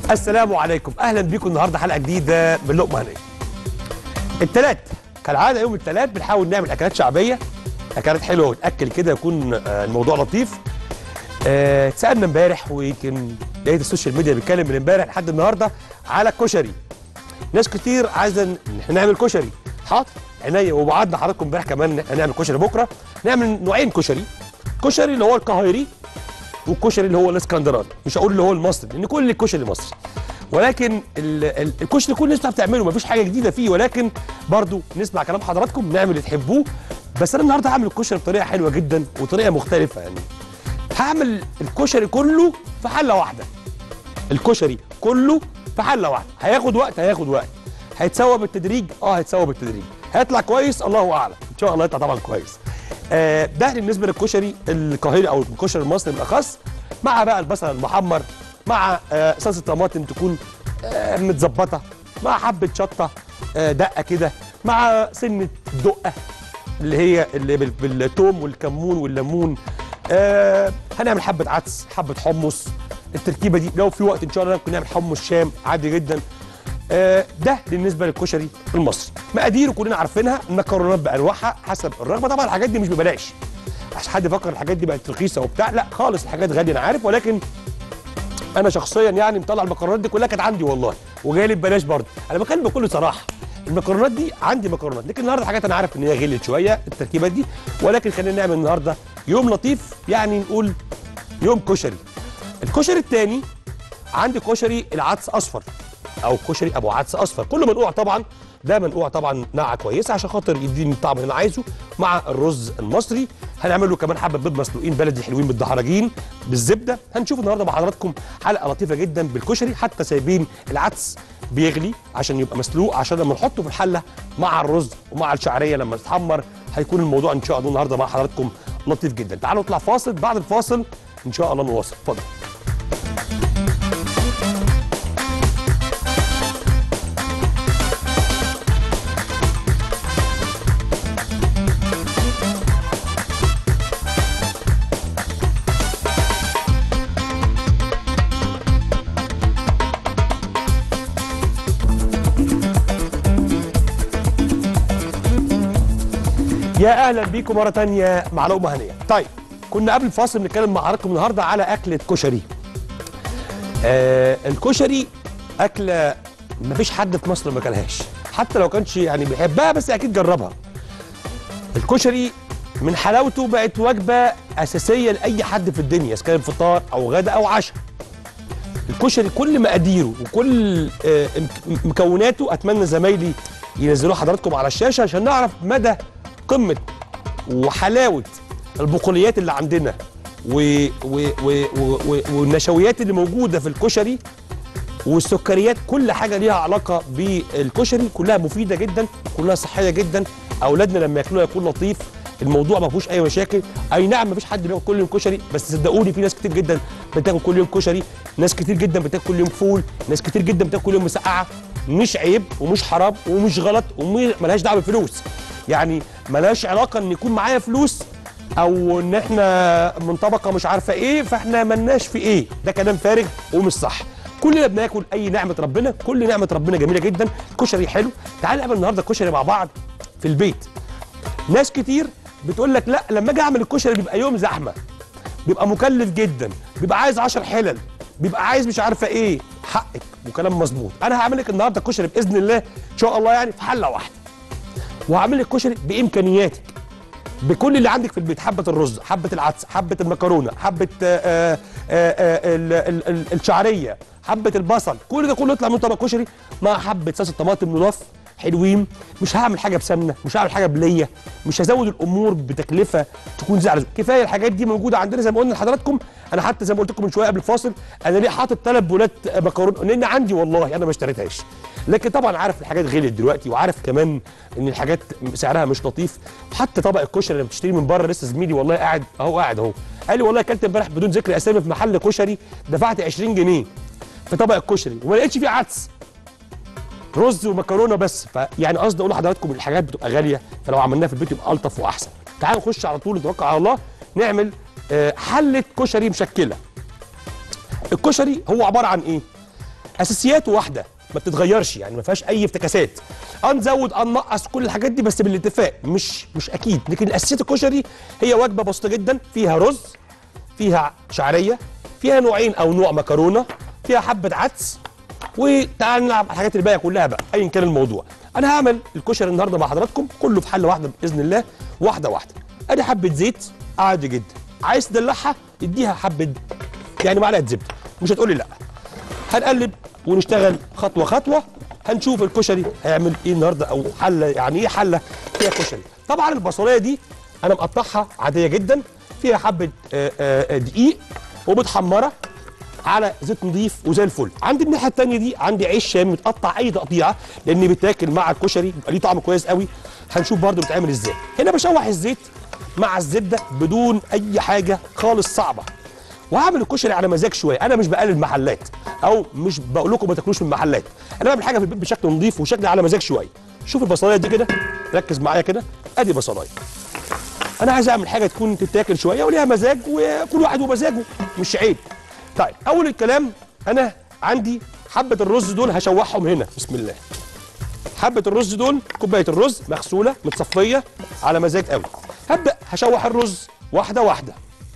السلام عليكم اهلا بيكم النهارده حلقه جديده من لقمه هنيه التلات كالعاده يوم التلات بنحاول نعمل اكلات شعبيه اكلات حلوه وتاكل كده يكون آه، الموضوع لطيف آه، اتسالنا امبارح ويمكن لقيت السوشيال ميديا بيتكلم من امبارح لحد النهارده على الكشري ناس كتير عايزه ان احنا نعمل كشري حاضر عينيا ووعدنا حضراتكم امبارح كمان ان احنا نعمل كشري بكره نعمل نوعين كشري كشري اللي هو القاهري والكشري اللي هو الاسكندراني مش هقول اللي هو المصري لان كل الكشري مصري ولكن ال- ال- الكشري كل الناس بتعرف تعمله مفيش حاجه جديده فيه ولكن برضو نسمع كلام حضراتكم نعمل اللي تحبوه بس انا النهارده هعمل الكشري بطريقه حلوه جدا وطريقه مختلفه يعني هعمل الكشري كله في حله واحده الكشري كله في حله واحده هياخد وقت هياخد وقت هيتسوى بالتدريج اه هيتسوى بالتدريج هيطلع كويس الله اعلم ان شاء الله يطلع طبعا كويس آه ده بالنسبه للكشري القاهري او الكشري المصري بالاخص مع بقى البصل المحمر مع آه صلصه طماطم تكون آه متظبطه مع حبه شطه آه دقه كده مع سنه دقه اللي هي اللي بال- بالثوم والكمون والليمون آه هنعمل حبه عدس حبه حمص التركيبه دي لو في وقت ان شاء الله ممكن نعمل حمص شام عادي جدا آه ده بالنسبه للكشري المصري مقاديره كلنا عارفينها المكرونات بانواعها حسب الرغبه طبعا الحاجات دي مش ببلاش عشان حد يفكر الحاجات دي بقت رخيصه وبتاع لا خالص الحاجات غاليه انا عارف ولكن انا شخصيا يعني مطلع المكرونات دي كلها كانت عندي والله وجايه لي ببلاش برضه انا بتكلم بكل صراحه المكرونات دي عندي مكرونات لكن النهارده حاجات انا عارف ان هي غلت شويه التركيبات دي ولكن خلينا نعمل النهارده يوم لطيف يعني نقول يوم كشري الكشري الثاني عندي كشري العدس اصفر او كشري ابو عدس اصفر كله منقوع طبعا ده منقوع طبعا نقعه كويسه عشان خاطر يديني الطعم اللي انا عايزه مع الرز المصري هنعمل له كمان حبه بيض مسلوقين بلدي حلوين بالدحرجين بالزبده هنشوف النهارده مع حضراتكم حلقه لطيفه جدا بالكشري حتى سايبين العدس بيغلي عشان يبقى مسلوق عشان لما نحطه في الحله مع الرز ومع الشعريه لما تتحمر هيكون الموضوع ان شاء الله النهارده مع حضراتكم لطيف جدا تعالوا نطلع فاصل بعد الفاصل ان شاء الله نواصل اتفضل يا اهلا بيكم مره تانية مع لقمه هنيه طيب كنا قبل الفاصل بنتكلم مع حضراتكم النهارده على اكله كشري آه الكشري اكله مفيش حد في مصر ما كلهاش حتى لو كانش يعني بيحبها بس اكيد جربها الكشري من حلاوته بقت وجبه اساسيه لاي حد في الدنيا اذا كان فطار او غدا او عشاء الكشري كل مقاديره وكل آه، مك- مكوناته اتمنى زمايلي ينزلوه حضراتكم على الشاشه عشان نعرف مدى قمه وحلاوه البقوليات اللي عندنا و و و و و والنشويات اللي موجوده في الكشري والسكريات كل حاجه ليها علاقه بالكشري كلها مفيده جدا كلها صحيه جدا اولادنا لما ياكلوها يكون لطيف الموضوع ما فيهوش اي مشاكل اي نعم ما فيش حد بياكل كل يوم كشري بس صدقوني في ناس كتير جدا بتاكل كل يوم كشري ناس كتير جدا بتاكل كل يوم فول ناس كتير جدا بتاكل كل يوم مسقعه مش عيب ومش حرام ومش غلط وملهاش دعوه بالفلوس يعني ملهاش علاقه ان يكون معايا فلوس او ان احنا من طبقه مش عارفه ايه فاحنا ملناش في ايه ده كلام فارغ ومش صح كلنا بناكل اي نعمه ربنا كل نعمه ربنا جميله جدا الكشري حلو تعال نعمل النهارده كشري مع بعض في البيت ناس كتير بتقول لك لا لما اجي اعمل الكشري بيبقى يوم زحمه بيبقى مكلف جدا بيبقى عايز 10 حلل بيبقى عايز مش عارفه ايه حقك وكلام مظبوط انا هعمل لك النهارده كشري باذن الله ان شاء الله يعني في حله واحده وهعمل لك كشري بامكانياتك بكل اللي عندك في البيت حبه الرز حبه العدس حبه المكرونه حبه آه، آه، آه، ال- ال- ال- الشعريه حبه البصل كل ده كله يطلع من طبق كشري مع حبه صلصه طماطم نضاف حلوين مش هعمل حاجه بسمنه مش هعمل حاجه بليه مش هزود الامور بتكلفه تكون زي على ذوق. كفايه الحاجات دي موجوده عندنا زي ما قلنا لحضراتكم انا حتى زي ما قلت لكم من شويه قبل الفاصل انا ليه حاطط ثلاث بولات مكرونه لان عندي والله انا ما اشتريتهاش لكن طبعا عارف الحاجات غلت دلوقتي وعارف كمان ان الحاجات سعرها مش لطيف حتى طبق الكشري اللي بتشتريه من بره لسه زميلي والله قاعد اهو قاعد اهو قال لي والله اكلت امبارح بدون ذكر اسامي في محل كشري دفعت 20 جنيه في طبق الكشري وما لقيتش فيه عدس رز ومكرونه بس فيعني قصدي اقول لحضراتكم الحاجات بتبقى غاليه فلو عملناها في البيت يبقى الطف واحسن تعالوا نخش على طول نتوكل على الله نعمل آه، حله كشري مشكله الكشري هو عباره عن ايه اساسياته واحده ما بتتغيرش يعني ما فيهاش اي افتكاسات اه نزود اه ننقص كل الحاجات دي بس بالاتفاق مش مش اكيد لكن اساسيات الكشري هي وجبه بسيطه جدا فيها رز فيها شعريه فيها نوعين او نوع مكرونه فيها حبه عدس وتعال نلعب على الحاجات الباقيه كلها بقى ايا كان الموضوع انا هعمل الكشري النهارده مع حضراتكم كله في حله واحده باذن الله واحده واحده ادي حبه زيت عادي جدا عايز تدلعها اديها حبه يعني معلقه زبده مش هتقولي لا هنقلب ونشتغل خطوه خطوه هنشوف الكشري هيعمل ايه النهارده او حله يعني ايه حله فيها كشري طبعا البصلايه دي انا مقطعها عاديه جدا فيها حبه آه، آه، دقيق ومتحمره على زيت نضيف وزي الفل عندي الناحيه الثانيه دي عندي عيش شامي متقطع اي تقطيعه لان بيتاكل مع الكشري بيبقى ليه طعم كويس قوي هنشوف برده بيتعمل ازاي هنا بشوح الزيت مع الزبده بدون اي حاجه خالص صعبه وهعمل الكشري على مزاج شويه انا مش بقلل محلات او مش بقول لكم ما تاكلوش من محلات انا بعمل حاجه في البيت بشكل نظيف وشكل على مزاج شويه شوف البصلايه دي كده ركز معايا كده ادي بصلايه انا عايز اعمل حاجه تكون تتاكل شويه وليها مزاج وكل واحد ومزاجه مش عيب طيب اول الكلام انا عندي حبه الرز دول هشوحهم هنا بسم الله حبه الرز دول كوبايه الرز مغسوله متصفيه على مزاج قوي هبدا هشوح الرز واحده واحده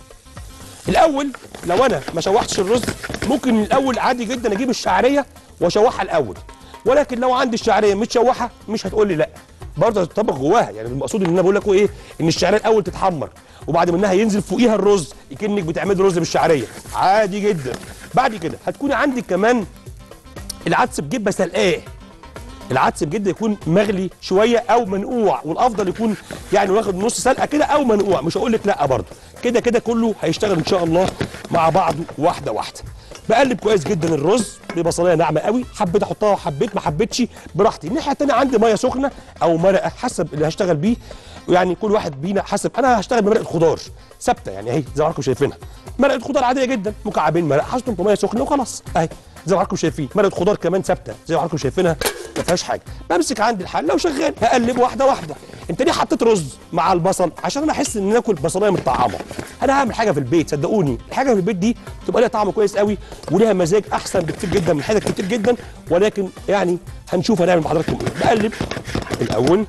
الاول لو انا ما شوحتش الرز ممكن من الاول عادي جدا اجيب الشعريه واشوحها الاول ولكن لو عندي الشعريه متشوحه مش هتقول لي لا برضه هتطبخ جواها يعني المقصود ان انا بقول لكم ايه ان الشعريه الاول تتحمر وبعد منها ينزل فوقيها الرز كانك بتعملي رز بالشعريه عادي جدا بعد كده هتكوني عندك كمان العدس بجبه سلقاه العدس بجد يكون مغلي شويه او منقوع والافضل يكون يعني واخد نص سلقه كده او منقوع مش هقول لك لا برضه كده كده كله هيشتغل ان شاء الله مع بعضه واحده واحده بقلب كويس جدا الرز ببصلايه ناعمه قوي حبيت احطها حبيت ما حبيتش براحتي الناحيه الثانيه عندي ميه سخنه او مرقه حسب اللي هشتغل بيه يعني كل واحد بينا حسب انا هشتغل بمرقه خضار ثابته يعني اهي زي ما حضراتكم شايفينها مرقه خضار عاديه جدا مكعبين مرقه حطهم في ميه سخنه وخلاص اهي زي ما حضراتكم شايفين مرقه خضار كمان ثابته زي ما حضراتكم شايفينها ما فيهاش حاجه بمسك عندي الحله وشغال هقلب واحده واحده انت ليه حطيت رز مع البصل عشان انا احس ان ناكل بصلايه متطعمه انا هعمل حاجه في البيت صدقوني الحاجه في البيت دي تبقى ليها طعم كويس قوي وليها مزاج احسن بكتير جدا من حاجات كتير جدا ولكن يعني هنشوف هنعمل مع حضراتكم ايه بقلب الاول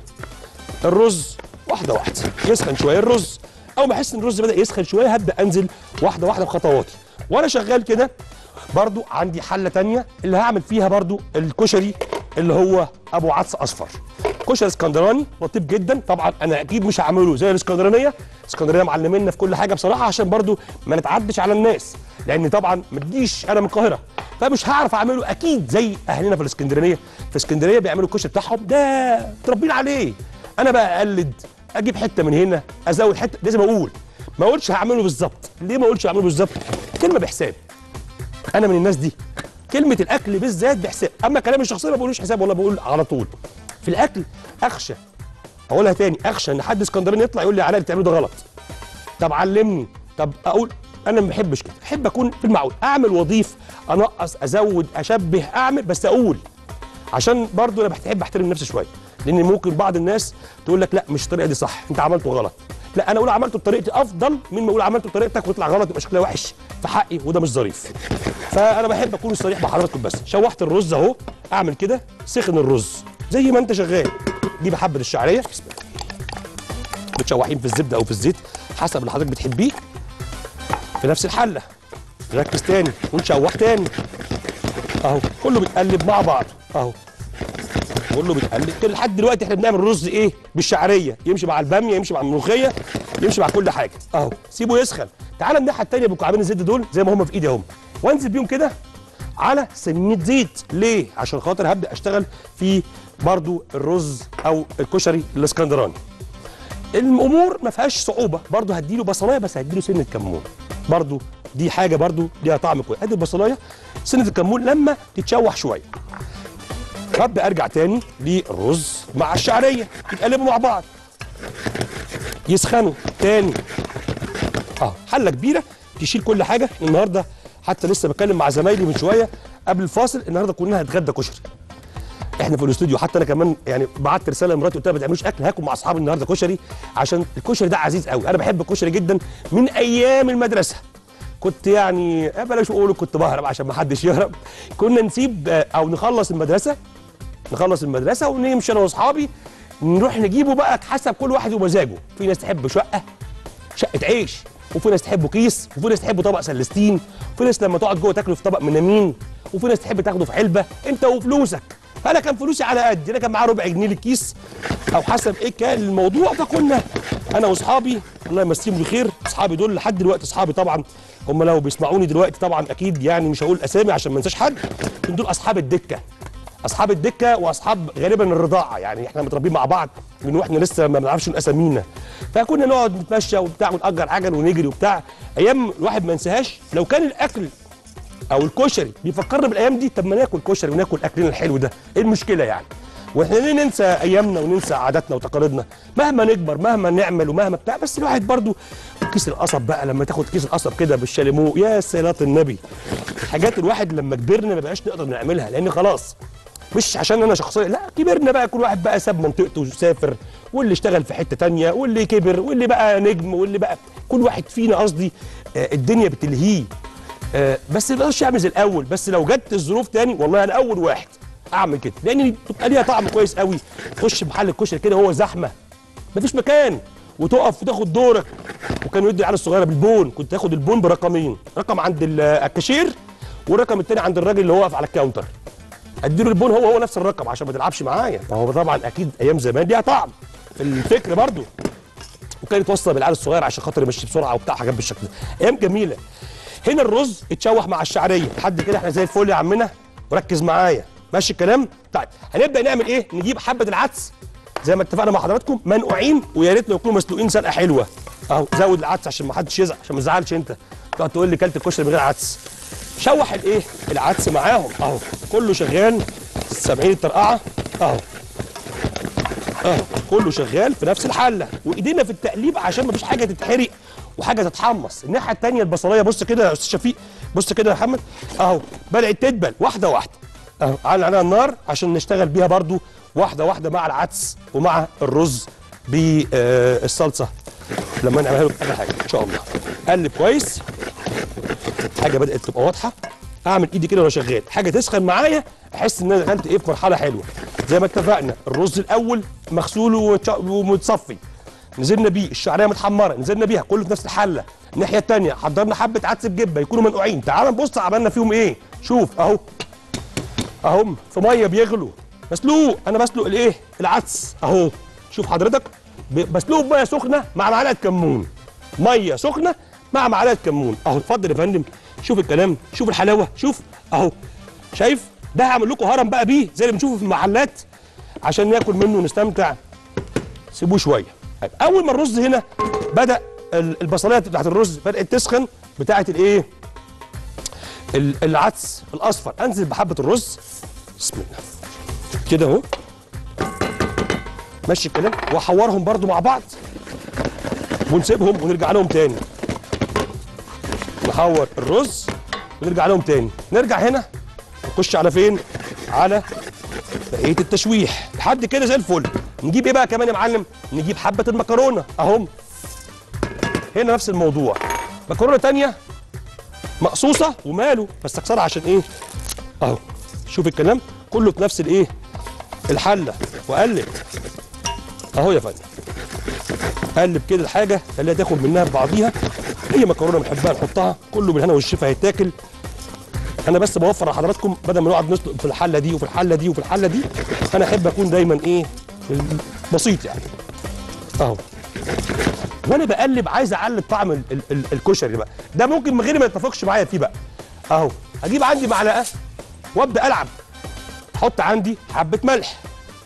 الرز واحده واحده يسخن شويه الرز اول ما احس ان الرز بدا يسخن شويه هبدا انزل واحده واحده بخطواتي وانا شغال كده برضو عندي حله تانية اللي هعمل فيها برضو الكشري اللي هو ابو عدس اصفر كشري اسكندراني لطيف جدا طبعا انا اكيد مش هعمله زي الاسكندرانيه الاسكندرانيه معلمينا في كل حاجه بصراحه عشان برضو ما نتعدش على الناس لان طبعا ما تجيش انا من القاهره فمش هعرف اعمله اكيد زي اهلنا في الاسكندرانيه في اسكندريه بيعملوا الكشري بتاعهم ده متربيين عليه انا بقى اقلد اجيب حته من هنا ازود حته لازم اقول ما اقولش هعمله بالظبط ليه ما اقولش هعمله بالظبط كلمه بحساب انا من الناس دي كلمه الاكل بالذات بحساب اما كلامي الشخصي ما بقولوش حساب ولا بقول على طول في الاكل اخشى اقولها تاني اخشى ان حد اسكندراني يطلع يقول لي علاء اللي بتعمله ده غلط طب علمني طب اقول انا ما بحبش كده احب اكون في المعقول اعمل واضيف انقص ازود اشبه اعمل بس اقول عشان برضو انا بحب احترم نفسي شويه لان ممكن بعض الناس تقول لك لا مش الطريقه دي صح انت عملته غلط لا انا اقول عملته بطريقتي افضل من ما اقول عملته بطريقتك ويطلع غلط يبقى شكلها وحش في حقي وده مش ظريف فانا بحب اكون صريح مع حضراتكم بس شوحت الرز اهو اعمل كده سخن الرز زي ما انت شغال جيب حبه الشعريه بسم الله بتشوحين في الزبده او في الزيت حسب اللي حضرتك بتحبيه في نفس الحله ركز تاني ونشوح تاني اهو كله بيتقلب مع بعض اهو كله بيتقلب كده لحد دلوقتي احنا بنعمل رز ايه بالشعريه يمشي مع الباميه يمشي مع الملوخيه يمشي مع كل حاجه اهو سيبه يسخن تعال الناحيه الثانيه بمكعبين الزيت دول زي ما هم في ايدي اهم وانزل بيهم كده على سمنه زيت ليه عشان خاطر هبدا اشتغل في برضو الرز او الكشري الاسكندراني الامور ما فيهاش صعوبه برضو هديله بصلايه بس هديله سنه كمون برضو دي حاجه برضو ليها طعم كويس ادي البصلايه سنه الكمون لما تتشوح شويه هبدا ارجع تاني للرز مع الشعريه يتقلبوا مع بعض يسخنوا تاني اه حله كبيره تشيل كل حاجه النهارده حتى لسه بتكلم مع زمايلي من شويه قبل الفاصل النهارده كلنا هنتغدى كشري احنا في الاستوديو حتى انا كمان يعني بعت رساله لمراتي قلت لها ما تعملوش اكل هاكل مع اصحابي النهارده كشري عشان الكشري ده عزيز قوي انا بحب الكشري جدا من ايام المدرسه كنت يعني آه، بلاش اقول كنت بهرب عشان ما حدش يهرب كنا نسيب آه، او نخلص المدرسه نخلص المدرسه ونمشي انا واصحابي نروح نجيبه بقى حسب كل واحد ومزاجه في ناس تحب شقه شقه عيش وفي ناس تحبه كيس وفي ناس تحبه طبق سلستين وفي ناس لما تقعد جوه تاكله في طبق منامين وفي ناس تحب تاخده في علبه انت وفلوسك فانا كان فلوسي على قد انا كان معايا ربع جنيه للكيس او حسب ايه كان الموضوع فكنا انا واصحابي الله يمسيهم بالخير اصحابي دول لحد دلوقتي اصحابي طبعا هم لو بيسمعوني دلوقتي طبعا اكيد يعني مش هقول اسامي عشان ما انساش حد دول اصحاب الدكه اصحاب الدكه واصحاب غالبا الرضاعه يعني احنا متربيين مع بعض من واحنا لسه ما بنعرفش نقول اسامينا فكنا نقعد نتمشى وبتاع ونأجر عجل ونجري وبتاع ايام الواحد ما ينساهاش لو كان الاكل او الكشري بيفكرنا بالايام دي طب ما ناكل كشري وناكل اكلنا الحلو ده ايه المشكله يعني واحنا ليه ننسى ايامنا وننسى عاداتنا وتقاليدنا مهما نكبر مهما نعمل ومهما بتاع بس الواحد برضو كيس القصب بقى لما تاخد كيس القصب كده بالشاليمو يا صلاه النبي حاجات الواحد لما كبرنا ما بقاش نقدر نعملها لان خلاص مش عشان انا شخصيا لا كبرنا بقى كل واحد بقى ساب منطقته وسافر واللي اشتغل في حته تانية واللي كبر واللي بقى نجم واللي بقى كل واحد فينا قصدي آه، الدنيا بتلهيه آه، بس ما اقدرش اعمل زي الاول بس لو جت الظروف تاني والله انا اول واحد اعمل كده لان بتبقى ليها طعم كويس قوي تخش محل الكشري كده هو زحمه مفيش مكان وتقف وتاخد دورك وكانوا يدي العيال الصغيره بالبون كنت تاخد البون برقمين رقم عند ال- الكاشير والرقم التاني عند الراجل اللي هو واقف على الكاونتر اديله البون هو هو نفس الرقم عشان ما تلعبش معايا فهو طبعا اكيد ايام زمان ليها طعم في الفكر برضو وكان يتوصل بالعيال الصغير عشان خاطر يمشي بسرعه وبتاع حاجات بالشكل ده ايام جميله هنا الرز اتشوح مع الشعريه لحد كده احنا زي الفل يا عمنا وركز معايا ماشي الكلام طيب هنبدا نعمل ايه نجيب حبه العدس زي ما اتفقنا مع حضراتكم منقوعين ويا ريت لو يكونوا مسلوقين سلقه حلوه اهو زود العدس عشان ما حدش يزعل عشان ما تزعلش انت تقعد تقول لي كلت الكشري من غير عدس شوح الايه العدس معاهم اهو كله شغال سامعين الطرقعه اهو اهو كله شغال في نفس الحله وايدينا في التقليب عشان ما فيش حاجه تتحرق وحاجه تتحمص الناحيه الثانيه البصلايه بص كده يا استاذ شفيق بص كده يا محمد اهو بدات تدبل واحده واحده اهو على عليها النار عشان نشتغل بيها برضو واحده واحده مع العدس ومع الرز بالصلصه لما نعملها له اخر حاجه ان شاء الله قلب كويس حاجه بدات تبقى واضحه اعمل ايدي كده وانا شغال حاجه تسخن معايا احس ان انا دخلت ايه في مرحله حلوه زي ما اتفقنا الرز الاول مغسول ومتش- ومتصفي نزلنا بيه الشعريه متحمره نزلنا بيها كله في نفس الحله الناحيه الثانيه حضرنا حبه عدس بجبه يكونوا منقوعين تعال نبص عملنا فيهم ايه شوف اهو اهم في ميه بيغلوا مسلوق انا بسلق الايه العدس اهو شوف حضرتك ب- بسلقه بميه سخنه مع معلقه كمون ميه سخنه مع معلقه كمون اهو اتفضل يا فندم شوف الكلام شوف الحلاوه شوف اهو شايف ده هعمل لكم هرم بقى بيه زي اللي بنشوفه في المحلات عشان ناكل منه ونستمتع سيبوه شويه طيب، اول ما الرز هنا بدا ال- البصلايه بتاعت الرز بدات تسخن بتاعت الايه ال- العدس الاصفر انزل بحبه الرز بسم الله كده اهو ماشي الكلام واحورهم برضو مع بعض ونسيبهم ونرجع لهم تاني نحور الرز ونرجع لهم تاني نرجع هنا نخش على فين على بقيه التشويح لحد كده زي الفل نجيب ايه بقى كمان يا معلم نجيب حبه المكرونه اهم هنا نفس الموضوع مكرونه تانية مقصوصه وماله بس اكسرها عشان ايه اهو شوف الكلام كله في نفس الايه الحله واقلب اهو يا فندم قلب كده الحاجه خليها تاخد منها ببعضيها اي مكرونه بنحبها نحطها كله بالهنا والشفا هيتاكل انا بس بوفر لحضراتكم بدل ما نقعد نسلق في الحله دي وفي الحله دي وفي الحله دي انا احب اكون دايما ايه بسيط يعني اهو وانا بقلب عايز اعلي طعم ال ال ال الكشري بقى ده ممكن من غير ما يتفقش معايا فيه بقى اهو اجيب عندي معلقه وابدا العب احط عندي حبه ملح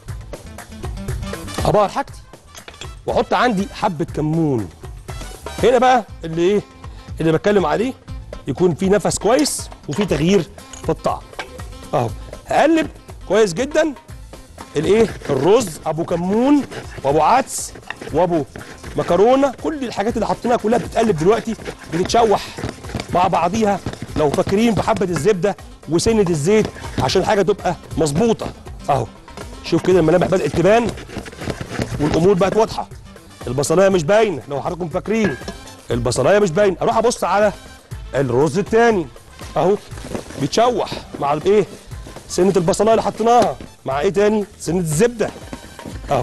ابهر حاجتي واحط عندي حبه كمون هنا بقى اللي ايه اللي بتكلم عليه يكون في نفس كويس وفي تغيير في الطعم اهو هقلب كويس جدا الايه الرز ابو كمون وابو عدس وابو مكرونه كل الحاجات اللي حطيناها كلها بتتقلب دلوقتي بتتشوح مع بعضيها لو فاكرين بحبه الزبده وسنه الزيت عشان الحاجه تبقى مظبوطه اهو شوف كده الملامح بدات تبان والامور بقت واضحه البصلايه مش باينه لو حضراتكم فاكرين البصلايه مش باينه اروح ابص على الرز التاني اهو بيتشوح مع الايه سنه البصلايه اللي حطيناها مع ايه تاني سنه الزبده اهو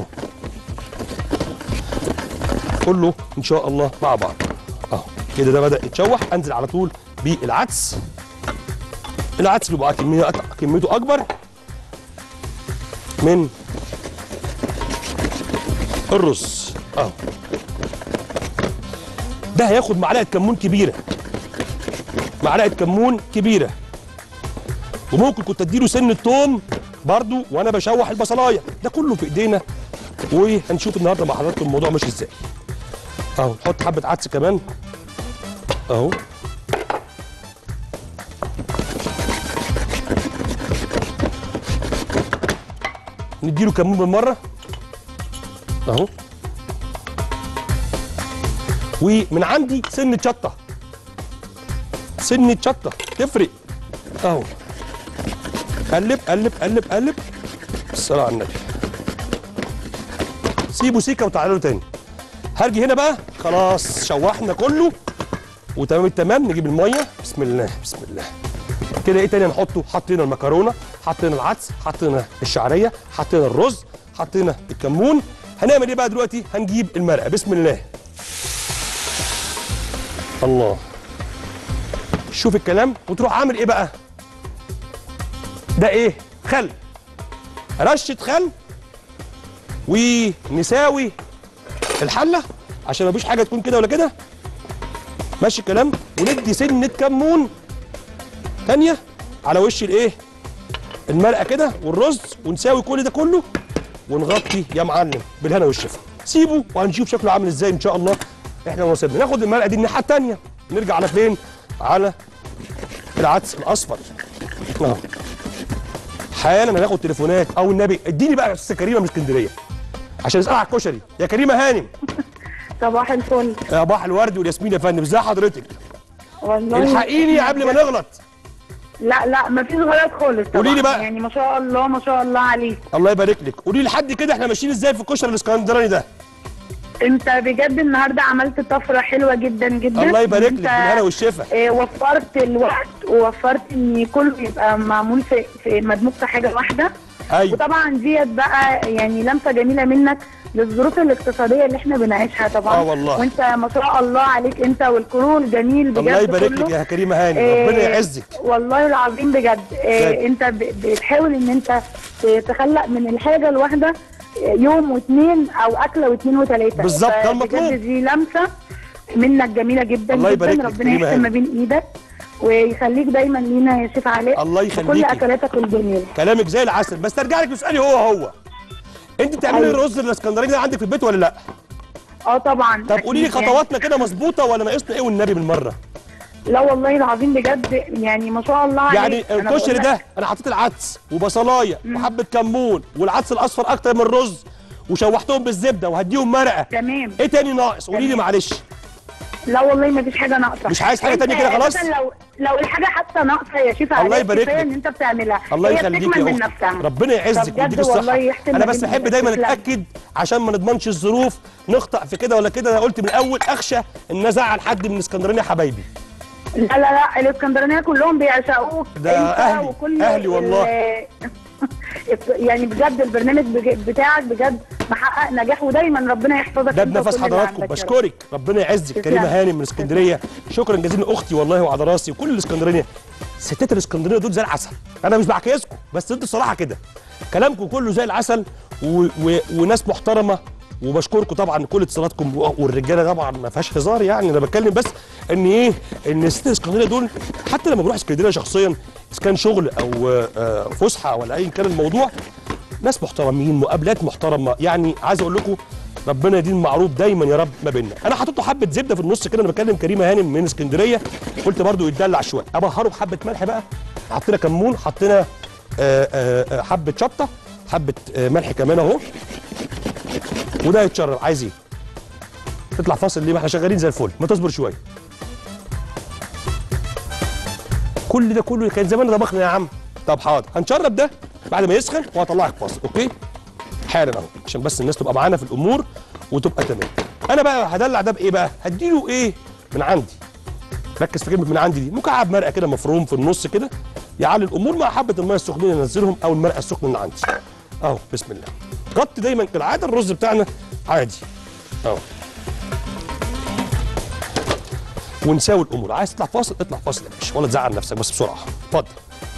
كله ان شاء الله مع بعض اهو كده ده بدا يتشوح انزل على طول بالعدس العدس بيبقى كميه كميته اكبر من الرز اهو ده هياخد معلقه كمون كبيره معلقه كمون كبيره وممكن كنت اديله سن التوم برضو وانا بشوح البصلايه ده كله في ايدينا وهنشوف النهارده مع حضراتكم الموضوع ماشي ازاي اهو نحط حبه عدس كمان اهو نديله كمون بالمره اهو ومن عندي سنه شطه سنه شطه تفرق اهو قلب قلب قلب قلب الصلاه على النبي سيبوا سيكه وتعالوا تاني هرجي هنا بقى خلاص شوحنا كله وتمام التمام نجيب الميه بسم الله بسم الله كده ايه تاني هنحطه حطينا المكرونه حطينا العدس حطينا الشعريه حطينا الرز حطينا الكمون هنعمل ايه بقى دلوقتي هنجيب المرقه بسم الله الله شوف الكلام وتروح عامل ايه بقى ده ايه خل رشه خل ونساوي الحله عشان ما فيش حاجه تكون كده ولا كده ماشي الكلام وندي سنه كمون تانية على وش الايه المرقه كده والرز ونساوي كل ده كله ونغطي يا معلم بالهنا والشفا سيبه وهنشوف شكله عامل ازاي ان شاء الله احنا وصلنا ناخد المرقه دي الناحيه التانية نرجع على فين على العدس الاصفر اهو حالا هناخد تليفونات او النبي اديني بقى استاذه كريمه من اسكندريه عشان اسالها على الكشري يا كريمه هانم صباح الفل يا صباح الورد والياسمين يا فندم ازي حضرتك والله الحقيني قبل ما نغلط لا لا مفيش غلط خالص طبعا قولي لي بقى. يعني ما شاء الله ما شاء الله عليك الله يبارك لك قولي لي لحد كده احنا ماشيين ازاي في الكشري الاسكندراني ده انت بجد النهارده عملت طفره حلوه جدا جدا الله يبارك لك انت، بالهنا والشفا آه، وفرت الوقت ووفرت ان كله يبقى معمول في, في مدموج في حاجه واحده ايوه وطبعا ديت بقى يعني لمسه جميله منك للظروف الاقتصاديه اللي احنا بنعيشها طبعا آه والله. وانت ما شاء الله عليك انت والكرو الجميل بجد الله يبارك كله. لك يا كريمه هانم آه، ربنا يعزك والله العظيم بجد آه بجد. انت ب- بتحاول ان انت ت- تخلق من الحاجه الواحده آه، يوم واثنين او اكله واثنين وثلاثه بالظبط، ده المطلوب. بجد دي لمسه منك جميله جدا الله جدا يبارك لك، ربنا كريمة يحسن ما هانم. بين ايدك ويخليك دايما لينا يا شيف علاء الله في كل يخليكي. اكلاتك الجميله كلامك زي العسل بس ترجع لك لسؤالي هو هو انت بتعملي أيوة. الرز الاسكندراني ده عندك في البيت ولا لا اه طبعا طب قولي لي أكيد يعني. خطواتنا كده مظبوطه ولا ناقصنا ايه والنبي بالمره لا والله العظيم بجد يعني ما شاء الله يعني عليك. أنا الكشري بقول لك ده انا حطيت العدس وبصلايه وحبه كمون والعدس الاصفر اكتر من الرز وشوحتهم بالزبده وهديهم مرقه تمام ايه تاني ناقص قولي لي تمام. معلش لا والله ما فيش حاجه ناقصه مش عايز حاجة أنت تانية كده خلاص؟ أساساً لو لو الحاجه حتى ناقصه يا شيف الله علاء يبارك كفاية لك. ان انت بتعملها الله هي يخليك بتكمل يا من اختي نفسها ربنا يعزك فبجد ويديك والله الصحه يحسن انا ما بس بين بحب إيدك. دايما تسلم. اتاكد عشان ما نضمنش الظروف نخطأ في كده ولا كده انا قلت من الاول اخشى ان ازعل حد من اسكندرانيا حبايبي لا لا لا الاسكندرانيه كلهم بيعشقوك ده أنت أهلي، وكل أهلي والله. ال- يعني بجد البرنامج بج- بتاعك بجد محقق نجاح ودايما ربنا يحفظك ده أنت بنفس وكل اللي حضراتكم عندك يا رب. بشكرك ربنا يعزك تسلم. كريمه هانم من اسكندريه شكرا جزيلا اختي والله وعلى راسي وكل الاسكندرانيه ستات الاسكندريه دول زي العسل انا مش بعكسكم بس انتوا الصراحه كده كلامكم كله زي العسل و... و... وناس محترمه وبشكركم طبعا كل اتصالاتكم و- والرجاله طبعا ما فيهاش هزار يعني انا بتكلم بس ان ايه ان ستات الاسكندريه دول حتى لما بروح اسكندريه شخصيا اذا كان شغل او آه، فسحه ولا ايا كان الموضوع ناس محترمين مقابلات محترمه يعني عايز اقول لكم ربنا يديم معروف دايما يا رب ما بيننا انا حاطط له حبه زبده في النص كده انا بكلم كريمه هانم من اسكندريه قلت برضو يتدلع شويه ابهره بحبه ملح بقى حطينا كمون حطينا آه، آه، آه، حبه شطه حبه آه، ملح كمان اهو وده يتشرب عايز ايه تطلع فاصل ليه ما احنا شغالين زي الفل ما تصبر شويه كل ده كله كان زمان طبخنا يا عم طب حاضر هنشرب ده بعد ما يسخن وهطلعك فاصل اوكي حالا اهو عشان بس الناس تبقى معانا في الامور وتبقى تمام انا بقى هدلع ده بايه بقى هديله ايه من عندي ركز في كلمه من عندي دي مكعب مرقه كده مفروم في النص كده يعلي الامور مع حبه الميه السخنين ننزلهم او المرقه السخنه اللي عندي اهو بسم الله غطي دايما كالعاده الرز بتاعنا عادي اهو ونساوي الامور عايز تطلع فاصل اطلع فاصل يا باشا ولا تزعل نفسك بس بسرعه اتفضل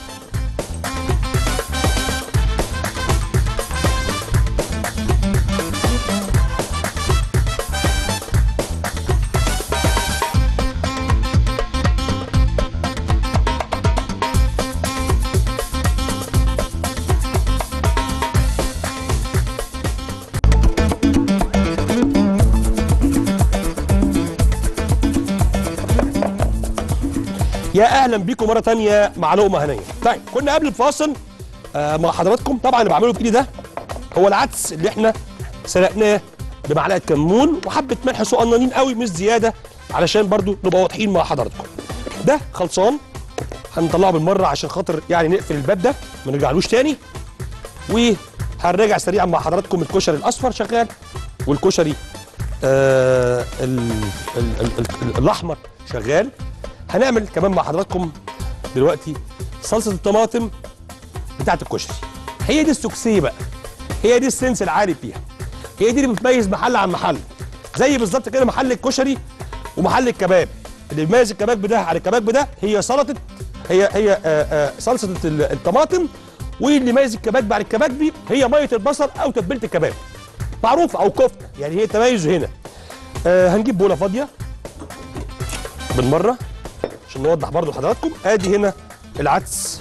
يا اهلا بيكم مره تانية مع لقمه هنيه طيب كنا قبل الفاصل آه مع حضراتكم طبعا اللي بعمله بايدي ده هو العدس اللي احنا سلقناه بمعلقه كمون وحبه ملح صغننين قوي مش زياده علشان برضو نبقى واضحين مع حضراتكم ده خلصان هنطلعه بالمره عشان خاطر يعني نقفل الباب ده ما نرجعلوش تاني وهنراجع سريعا مع حضراتكم الكشري الاصفر شغال والكشري آه ال ال ال ال الاحمر شغال هنعمل كمان مع حضراتكم دلوقتي صلصه الطماطم بتاعت الكشري هي دي السكسيه بقى هي دي السنس العالي فيها هي دي اللي بتميز محل عن محل زي بالظبط كده محل الكشري ومحل الكباب اللي بيميز الكباب ده عن الكباب ده هي سلطه هي هي آه آه صلصه ال- الطماطم واللي يميز الكباب عن الكباب دي هي ميه البصل او تتبيله الكباب معروف او كفته يعني هي تميزه هنا آه هنجيب بوله فاضيه بالمره عشان نوضح برضو لحضراتكم ادي هنا العدس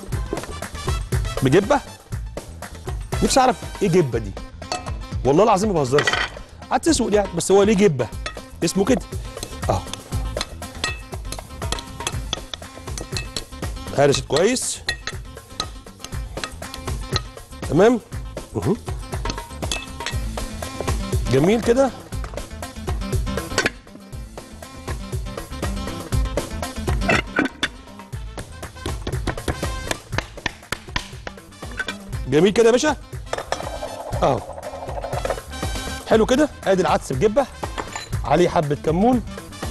بجبه نفسي اعرف ايه جبه دي والله العظيم ما بهزرش عدس اسود يعني بس هو ليه جبه اسمه كده اهو هرشت كويس تمام اهو جميل كده جميل كده يا باشا اهو حلو كده ادي العدس بجبه عليه حبه كمون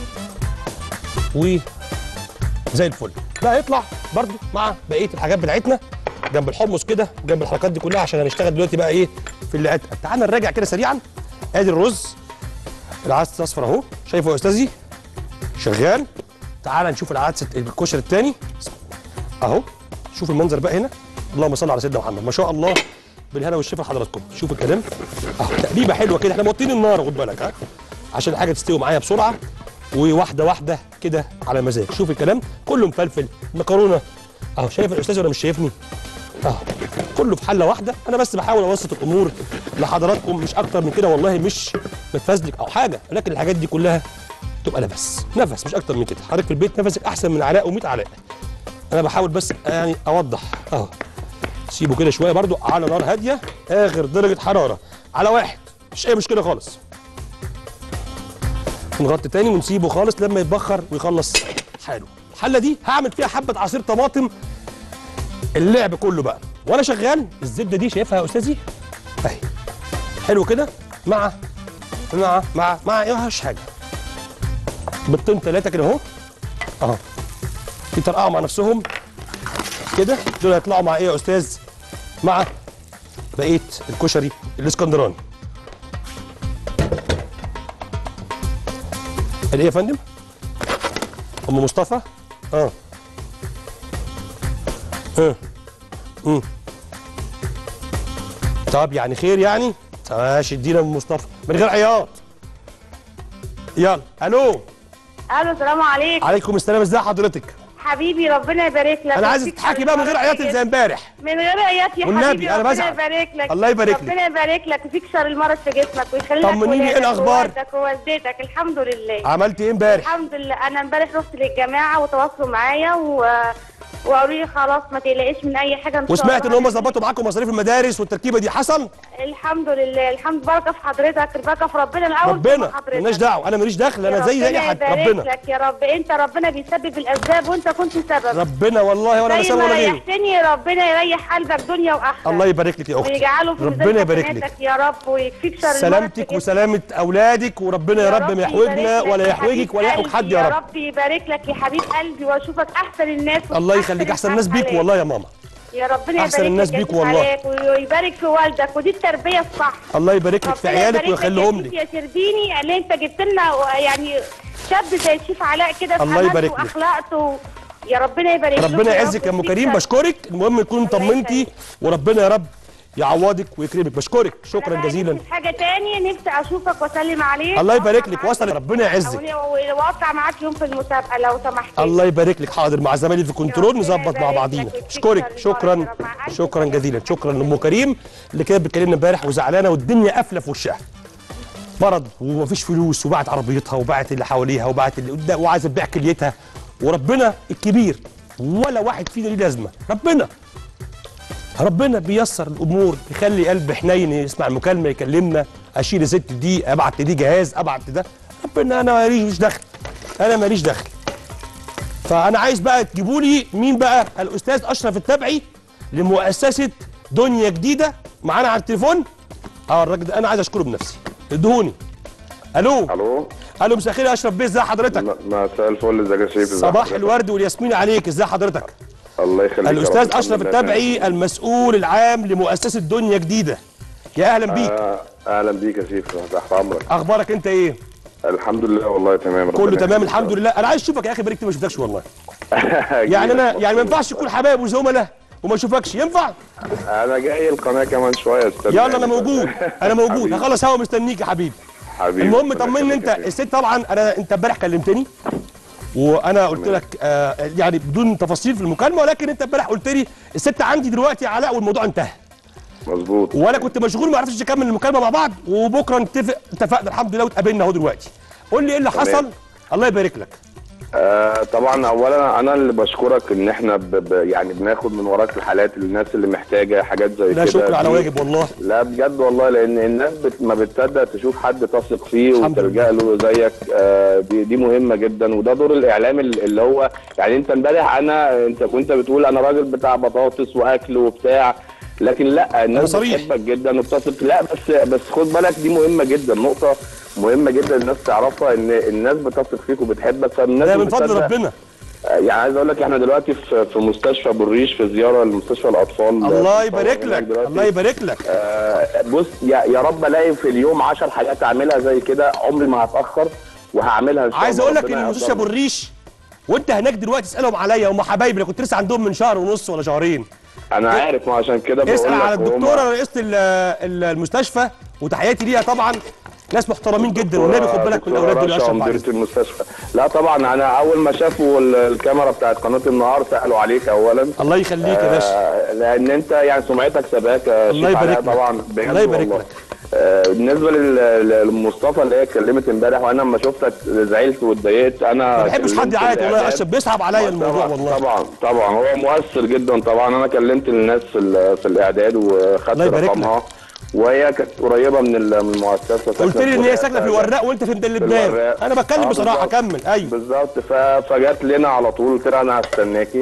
و زي الفل ده هيطلع برضو مع بقيه الحاجات بتاعتنا جنب الحمص كده جنب الحركات دي كلها عشان هنشتغل دلوقتي بقى ايه في اللي اتقل تعال نراجع كده سريعا ادي الرز العدس الاصفر اهو شايفه يا استاذي شغال تعال نشوف العدس الكشري الثاني اهو شوف المنظر بقى هنا اللهم صل على سيدنا محمد ما شاء الله بالهنا والشفا لحضراتكم شوف الكلام اهو تقليبه حلوه كده احنا موطين النار خد بالك ها عشان الحاجه تستوي معايا بسرعه وواحده واحده كده على مزاج شوف الكلام كله مفلفل مكرونه اهو شايف الاستاذ ولا مش شايفني اهو كله في حله واحده انا بس بحاول اوسط الامور لحضراتكم مش اكتر من كده والله مش متفزلك او حاجه لكن الحاجات دي كلها تبقى نفس نفس مش اكتر من كده حضرتك في البيت نفسك احسن من علاء و100 علاء انا بحاول بس يعني اوضح اهو سيبه كده شويه برضو على نار هاديه اخر درجه حراره على واحد مش اي مشكله خالص نغطي تاني ونسيبه خالص لما يتبخر ويخلص حاله الحله دي هعمل فيها حبه عصير طماطم اللعب كله بقى وانا شغال الزبده دي شايفها يا استاذي اهي حلو كده مع مع مع مع ايه مش حاجه بيضتين ثلاثه كده اهو اهو يطرقعوا مع نفسهم كده دول هيطلعوا مع ايه يا استاذ مع بقيه الكشري الاسكندراني الايه يا فندم ام مصطفى اه اه امم طب يعني خير يعني ماشي ادينا ام مصطفى من غير عياط يلا الو الو السلام عليكم عليكم السلام ازي حضرتك حبيبي ربنا يبارك لك انا عايز ويديك تضحكي بقى من غير شر عياط المرض زي امبارح من غير عياط يا والنبي حبيبي أنا ربنا بزعل. يبارك لك الله يبارك لك. ربنا يبارك لك وفيك شر المرض في جسمك ويخلي لك طمنيني إيه ولادك الأخبار؟ ووالدك ووالدتك الحمد لله عملت ايه امبارح الحمد لله انا امبارح رحت للجماعه وتواصلوا معايا و... وقالوا لي خلاص ما تقلقيش من اي حاجه ان شاء وسمعت ان الله. هم ظبطوا معاكم مصاريف المدارس والتركيبه دي حصل الحمد لله الحمد بركه في حضرتك البركه في ربنا الاول ربنا ثم حضرتك. مالناش دعوه انا ماليش دخل انا يا زي زي ربنا حد يبارك ربنا لك يا رب انت ربنا بيسبب الاسباب وانت كنت سبب ربنا والله ولا زي بسوي ما ولا غيره ريحتني ربنا يريح قلبك دنيا واخره الله يبارك لك يا اختي ويجعله في ميزان ربنا يبارك حسناتك لك يا رب ويكفيك شر سلامتك المرض. وسلامه اولادك وربنا يا رب ما يحوجنا يبارك لك ولا يا يحوجك حبيب ولا يحوج قلبي، حد يا رب رب يبارك لك يا حبيب قلبي واشوفك احسن الناس الله يخليك احسن الناس بيك والله يا ماما يا ربنا أحسن يبارك الناس لك يا بيك سيدي والله. عليك ويبارك في والدك ودي التربيه الصح الله يبارك لك في ربنا عيالك يبارك ويخليهم يا لك سيدي يا سرديني اللي انت جبت لنا يعني شاب زي الشيف علاء كده في الله أمانته يبارك لك. واخلاقته يا ربنا يبارك لك ربنا يعزك يا ام كريم بشكرك المهم تكون طمنتي وربنا يا رب يعوضك ويكرمك بشكرك شكرا جزيلا حاجه تاني نفسي اشوفك واسلم عليك الله يبارك لك وأقطع وصل معاك- ربنا يعزك و- واقطع معاك يوم في المسابقه لو سمحت الله يبارك لك حاضر مع زمايلي في الكنترول ربنا نظبط مع يبارك بعضينا لك ويكفيك اشكرك شر شكرا البركة. مع ألف شكرا سلامة. جزيلا شكرا لام كريم اللي كانت بتكلمنا امبارح وزعلانه والدنيا قافله في وشها مرض ومفيش فلوس وباعت عربيتها وباعت اللي حواليها وباعت اللي قدام وعايزه تبيع كليتها وربنا الكبير ولا واحد فينا ليه لازمه ربنا ربنا بيسر الامور يخلي قلب حنين يسمع المكالمه يكلمنا اشيل الست دي ابعت دي جهاز ابعت ده ربنا انا ماليش دخل انا ماليش دخل فانا عايز بقى تجيبوا لي مين بقى الاستاذ اشرف التبعي لمؤسسه دنيا جديده معانا على التليفون اه الراجل ده انا عايز اشكره بنفسي ادهوني الو الو الو مساء الخير يا اشرف بيه ازي حضرتك م- مساء الفل ازيك يا شريف ازي صباح حضرتك؟ الورد والياسمين عليك ازي حضرتك الله يخليك يا رب. الاستاذ الحمد اشرف لله التبعي المسؤول العام لمؤسسه دنيا جديده يا اهلا تمام. بيك آه، اهلا بيك يا شريف تحت امرك اخبارك انت ايه الحمد لله والله تمام كله تمام الحمد لله انا عايز اشوفك يا اخي بقالي كتير ما شفتكش والله لله يعني انا يعني ما ينفعش نكون حبايب وزملاء وما اشوفكش ينفع انا جاي القناه كمان شويه استنى يلا انا موجود انا موجود حبيبي. هخلص هوا مستنيك يا حبيبي حبيبي المهم ربنا طمني يخليك انت يا شريف. الست طبعا انا انت امبارح كلمتني وانا قلت لك آه يعني بدون تفاصيل في المكالمه ولكن انت امبارح قلت لي الست عندي دلوقتي يا علاء والموضوع انتهى مظبوط وانا كنت مشغول ما عرفتش اكمل المكالمه مع بعض وبكره نتفق اتفقنا الحمد لله واتقابلنا اهو دلوقتي قول لي ايه اللي تمام. حصل الله يبارك لك آه طبعا اولا انا اللي بشكرك ان احنا ب ب يعني بناخد من وراك الحالات للناس اللي محتاجه حاجات زي كده لا شكر على دي- واجب والله لا بجد والله لان الناس بت ما بتصدق تشوف حد تثق فيه الحمد وتلجا له زيك آه دي, دي مهمه جدا وده دور الاعلام ال- اللي هو يعني انت امبارح انا انت كنت بتقول انا راجل بتاع بطاطس واكل وبتاع لكن لا الناس صريح. بتحبك جدا وبتثق لا بس بس خد بالك دي مهمه جدا نقطه مهمه جدا الناس تعرفها ان الناس بتثق فيك وبتحبك فالناس ده من فضل بتصدق. ربنا يعني عايز اقول لك احنا دلوقتي في في مستشفى بالريش في زياره لمستشفى الاطفال الله في يبارك هناك لك دلوقتي. الله يبارك لك آه، بص يا يا رب الاقي في اليوم 10 حاجات اعملها زي كده عمري ما هتاخر وهعملها ان شاء عايز الله اقول لك ربنا ان مستشفى ابو يقدرنا. الريش وانت هناك دلوقتي اسالهم عليا هم حبايبي انا كنت لسه عندهم من شهر ونص ولا شهرين انا عارف ما عشان كده بقول اسال لك على وهم- الدكتوره رئيسه ال- ال- المستشفى وتحياتي ليها طبعا ناس محترمين جدا والنبي خد بالك من دكتورة الاولاد دول يا رشا اشرف بعد مديرة إذنك. المستشفى لا طبعا انا اول ما شافوا ال- الكاميرا بتاعت قناه النهار سالوا عليك اولا الله يخليك يا باشا آه، لان انت يعني سمعتك سباك يا الله شيخ يبارك علاء لك. طبعا بجد الله يبارك والله. لك. آه، بالنسبه لل- لمصطفى اللي هي اتكلمت امبارح وانا لما شفتك زعلت واتضايقت انا ما بحبش حد كلمت يعيط والله يا الإعداد. اشرف بيصعب عليا الموضوع طبعا والله طبعا طبعا هو مؤثر جدا طبعا انا كلمت الناس في ال- في الاعداد وخدت الله يبارك رقمها وهي كانت قريبه من ال- من المؤسسه قلت لي ان هي ساكنه في الوراق الوراق وانت في لبنان الوراق. انا بتكلم آه، بصراحه بالظبط. كمل ايوه بالظبط ف- فجت لنا على طول قلت لها انا هستناكي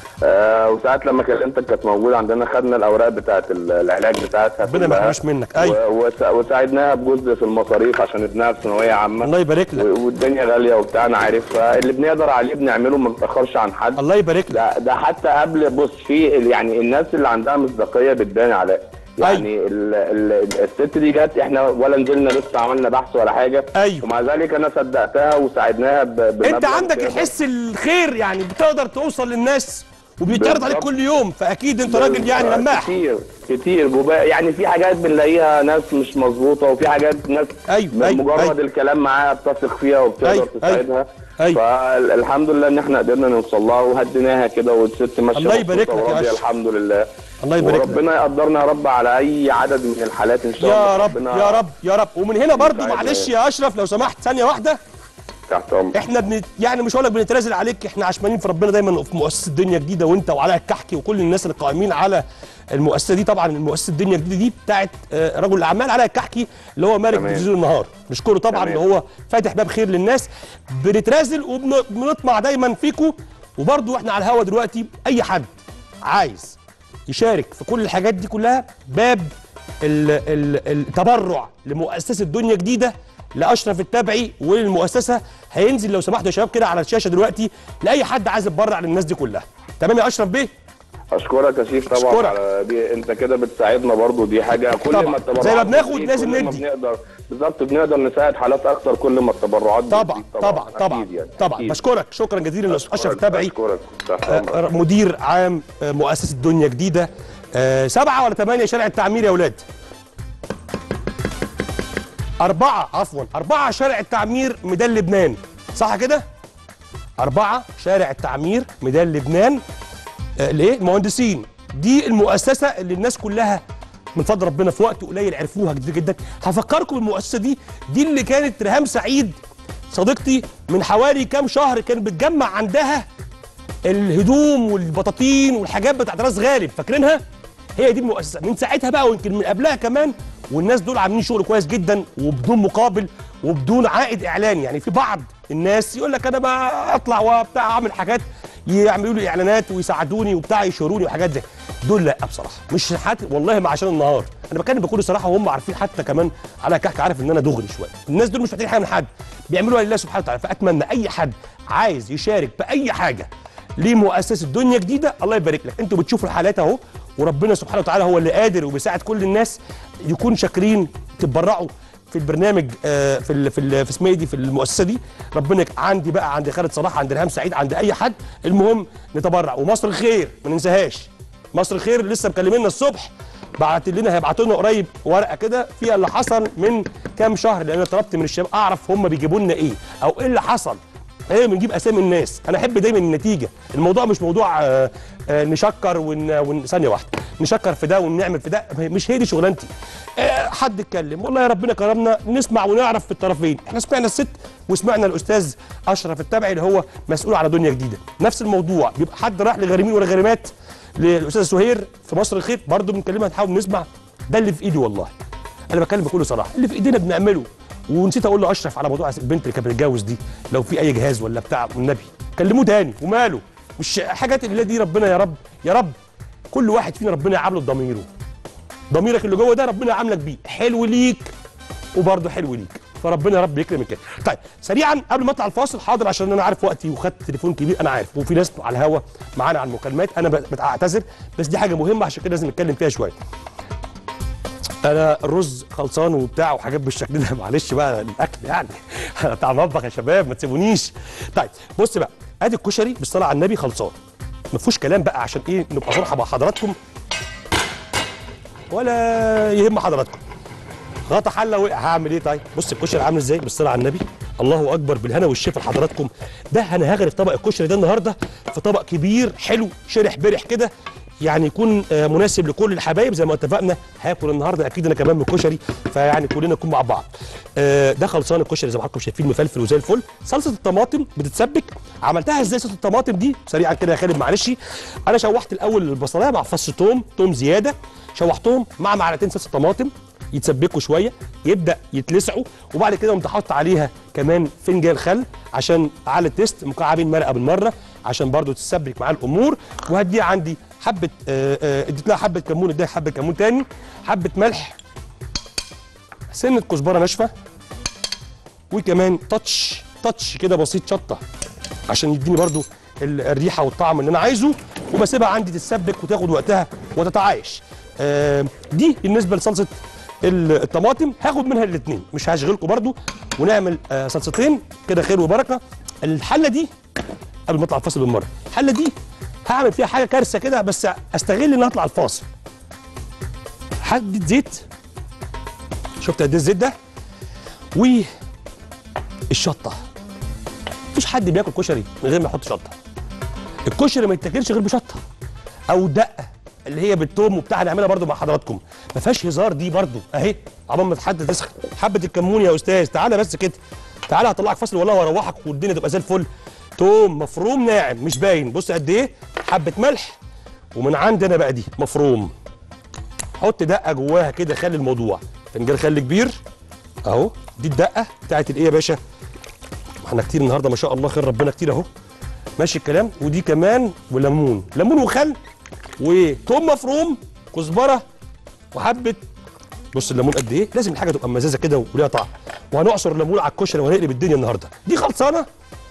آه وساعات لما كلمتك كانت موجوده عندنا خدنا الاوراق بتاعت ال- العلاج بتاعتها ربنا ما كلها. يحرمش منك ايوه و- وسا- وساعدناها بجزء في المصاريف عشان ابنها في ثانويه عامه الله يبارك لك و- والدنيا غاليه وبتاع انا عارف فاللي بنقدر عليه بنعمله ما بنتاخرش عن حد الله يبارك لك ده ده حتى قبل بص في ال- يعني الناس اللي عندها مصداقيه بتبان علاء يعني ال ال الست دي جت احنا ولا نزلنا لسه عملنا بحث ولا حاجه أيوة. ومع ذلك انا صدقتها وساعدناها ب- انت بمبلغ عندك كده. الحس الخير يعني بتقدر توصل للناس وبيتعرض عليك بالظبط. كل يوم فاكيد انت راجل يعني آه، لماح كتير كتير وبقى- يعني في حاجات بنلاقيها ناس مش مظبوطه وفي حاجات ناس أيوة، من أيوة، مجرد أيوة. الكلام معاها بتثق فيها وبتقدر أيوة، تساعدها أيوة. فالحمد لله ان احنا قدرنا نوصل لها وهديناها كده والست ماشيه الله يبارك مبسوطة لك يا وراضية أشرف. الحمد لله الله يبارك لك وربنا يقدرنا يا رب على اي عدد من الحالات ان شاء الله يا رب ربنا يا رب يا رب ومن هنا برضو يسعدنا معلش يا يا اشرف لو سمحت ثانيه واحده تحت امر احنا بن... يعني مش هقول لك بنتنازل عليك احنا عشمانين في ربنا دايما في مؤسسه الدنيا الجديده وانت وعلاء الكحكي وكل الناس اللي قائمين على المؤسسه دي طبعا المؤسسه الدنيا الجديده دي بتاعت آه، رجل الاعمال علاء الكحكي اللي هو مالك تمام. تلفزيون النهار نشكره طبعا ان تمام. هو فاتح باب خير للناس بنتنازل وبنطمع دايما فيكم وبرضو احنا على الهوا دلوقتي اي حد عايز يشارك في كل الحاجات دي كلها باب ال- ال- التبرع لمؤسسه دنيا جديده لاشرف التبعي وللمؤسسه هينزل لو سمحتوا يا شباب كده على الشاشه دلوقتي لاي حد عايز يتبرع للناس دي كلها تمام يا اشرف بيه اشكرك يا شيف طبعا أشكرك. على دي انت كده بتساعدنا برضو دي حاجه كل طبعا. ما التبرعات زي ما بناخد بتزيد، لازم كل ما ندي. بنقدر بالظبط بنقدر نساعد حالات اكتر كل ما التبرعات طبعا بتزيد طبعا طبعا أكيد يعني. طبعا أكيد. بشكرك شكرا جزيلا للاستاذ اشرف أشكرك- التبعي اشكرك تحت آه، أمرك. مدير عام آه، مؤسسه دنيا جديده آه، سبعه ولا ثمانيه شارع التعمير يا اولاد؟ أربعة عفوا أربعة شارع التعمير ميدان لبنان صح كده؟ أربعة شارع التعمير ميدان لبنان آه، ليه؟ المهندسين دي المؤسسة اللي الناس كلها من فضل ربنا في وقت قليل عرفوها كتير جدا هفكركم بالمؤسسة دي دي اللي كانت ريهام سعيد صديقتي من حوالي كام شهر كانت بتجمع عندها الهدوم والبطاطين والحاجات بتاعت راس غالب فاكرينها؟ هي دي المؤسسه من ساعتها بقى ويمكن من قبلها كمان والناس دول عاملين شغل كويس جدا وبدون مقابل وبدون عائد اعلاني يعني في بعض الناس يقول لك انا بقى اطلع وبتاع اعمل حاجات يعملوا لي اعلانات ويساعدوني وبتاع يشهروني وحاجات زي دول لا بصراحه مش حتى والله ما عشان النهار انا بتكلم بكل صراحه وهم عارفين حتى كمان على كحك عارف ان انا دغري شويه الناس دول مش محتاجين حاجه من حد بيعملوها لله سبحانه وتعالى فاتمنى اي حد عايز يشارك باي حاجه لمؤسسه دنيا جديده الله يبارك لك انتوا بتشوفوا الحالات اهو وربنا سبحانه وتعالى هو اللي قادر وبيساعد كل الناس يكون شاكرين تتبرعوا في البرنامج آه، في ال في ال في اسمها إيه دي في المؤسسه دي ربنا يك- عندي بقى عند خالد صلاح عند ريهام سعيد عند اي حد المهم نتبرع ومصر الخير ما ننساهاش مصر الخير لسه مكلمينا الصبح بعت لنا هيبعتوا لنا قريب ورقه كده فيها اللي حصل من كام شهر لان انا طلبت من الشباب اعرف هم بيجيبوا لنا ايه او ايه اللي حصل ايه بنجيب اسامي الناس انا احب دايما النتيجه الموضوع مش موضوع آه، آه، نشكر ون... ون... ثانيه واحده نشكر في ده ونعمل في ده مش هي دي شغلانتي آه، حد اتكلم والله يا ربنا كرمنا نسمع ونعرف في الطرفين احنا سمعنا الست وسمعنا الاستاذ اشرف التبعي اللي هو مسؤول على دنيا جديده نفس الموضوع بيبقى حد راح لغارمين ولا غارمات للاستاذ سهير في مصر الخير برضه بنكلمها نحاول نسمع ده اللي في ايدي والله انا بتكلم بكل صراحه اللي في ايدينا بنعمله ونسيت اقول له اشرف على موضوع البنت اللي كانت بتتجوز دي لو في اي جهاز ولا بتاع والنبي كلموه تاني وماله مش حاجات اللي دي ربنا يا رب يا رب كل واحد فينا ربنا يعامله بضميره ضميرك اللي جوه ده ربنا يعاملك بيه حلو ليك وبرضه حلو ليك فربنا يا رب يكرمك كده طيب سريعا قبل ما اطلع الفاصل حاضر عشان انا عارف وقتي وخدت تليفون كبير انا عارف وفي ناس على الهوا معانا على المكالمات انا بتعتذر بس دي حاجه مهمه عشان كده لازم نتكلم فيها شويه انا الرز خلصان وبتاع وحاجات بالشكل ده معلش بقى الاكل يعني انا بتاع مطبخ يا شباب ما تسيبونيش طيب بص بقى ادي الكشري بالصلاه على النبي خلصان ما فيهوش كلام بقى عشان ايه نبقى صراحه مع حضراتكم ولا يهم حضراتكم غطا حله وقع هعمل ايه طيب بص الكشري عامل ازاي بالصلاه على النبي الله اكبر بالهنا والشفا لحضراتكم ده انا هغرف طبق الكشري ده النهارده في طبق كبير حلو شرح برح كده يعني يكون آه، مناسب لكل الحبايب زي ما اتفقنا هاكل النهارده اكيد انا كمان من الكشري فيعني كلنا نكون مع بعض آه، ده خلصان الكشري زي ما حضراتكم شايفين مفلفل وزي الفل صلصه الطماطم بتتسبك عملتها ازاي صلصه الطماطم دي سريعا كده يا خالد معلش انا شوحت الاول البصلايه مع فص توم توم زياده شوحتهم مع معلقتين صلصه طماطم يتسبكوا شويه يبدا يتلسعوا وبعد كده قمت حاطط عليها كمان فنجان خل عشان على التيست مكعبين مرقه بالمره عشان برضو تتسبك معاه الامور وهديها عندي حبه آه، آه، اديت لها حبه كمون اديها حبه كمون تاني حبه ملح سنه كزبره ناشفه وكمان تاتش تاتش كده بسيط شطه عشان يديني برضو ال- الريحه والطعم اللي انا عايزه وبسيبها عندي تتسبك وتاخد وقتها وتتعايش آه، دي بالنسبه لصلصه ال- الطماطم هاخد منها الاثنين مش هشغلكم برضو ونعمل آه، صلصتين كده خير وبركه الحله دي قبل ما اطلع الفاصل بالمره الحله دي هعمل فيها حاجه كارثه كده بس استغل ان اطلع الفاصل حدة زيت شفت قد ايه الزيت ده والشطه مفيش حد بياكل كشري من غير ما يحط شطه الكشري ما يتاكلش غير بشطه او دقه اللي هي بالثوم وبتاع هنعملها برضو مع حضراتكم ما فيهاش هزار دي برضو اهي عمال ما حد تسخن حبه الكمون يا استاذ تعالى بس كده تعالى هطلعك فاصل والله واروحك والدنيا تبقى زي الفل توم مفروم ناعم مش باين بص قد ايه حبه ملح ومن عندنا بقى دي مفروم حط دقه جواها كده خلي الموضوع فنجان خل كبير اهو دي الدقه بتاعت الايه يا باشا احنا كتير النهارده ما شاء الله خير ربنا كتير اهو ماشي الكلام ودي كمان وليمون ليمون وخل وتوم مفروم كزبره وحبه بص الليمون قد ايه لازم الحاجه تبقى مزازه كده وليها طعم وهنعصر ليمون على الكشري وهنقلب الدنيا النهارده دي خلصانه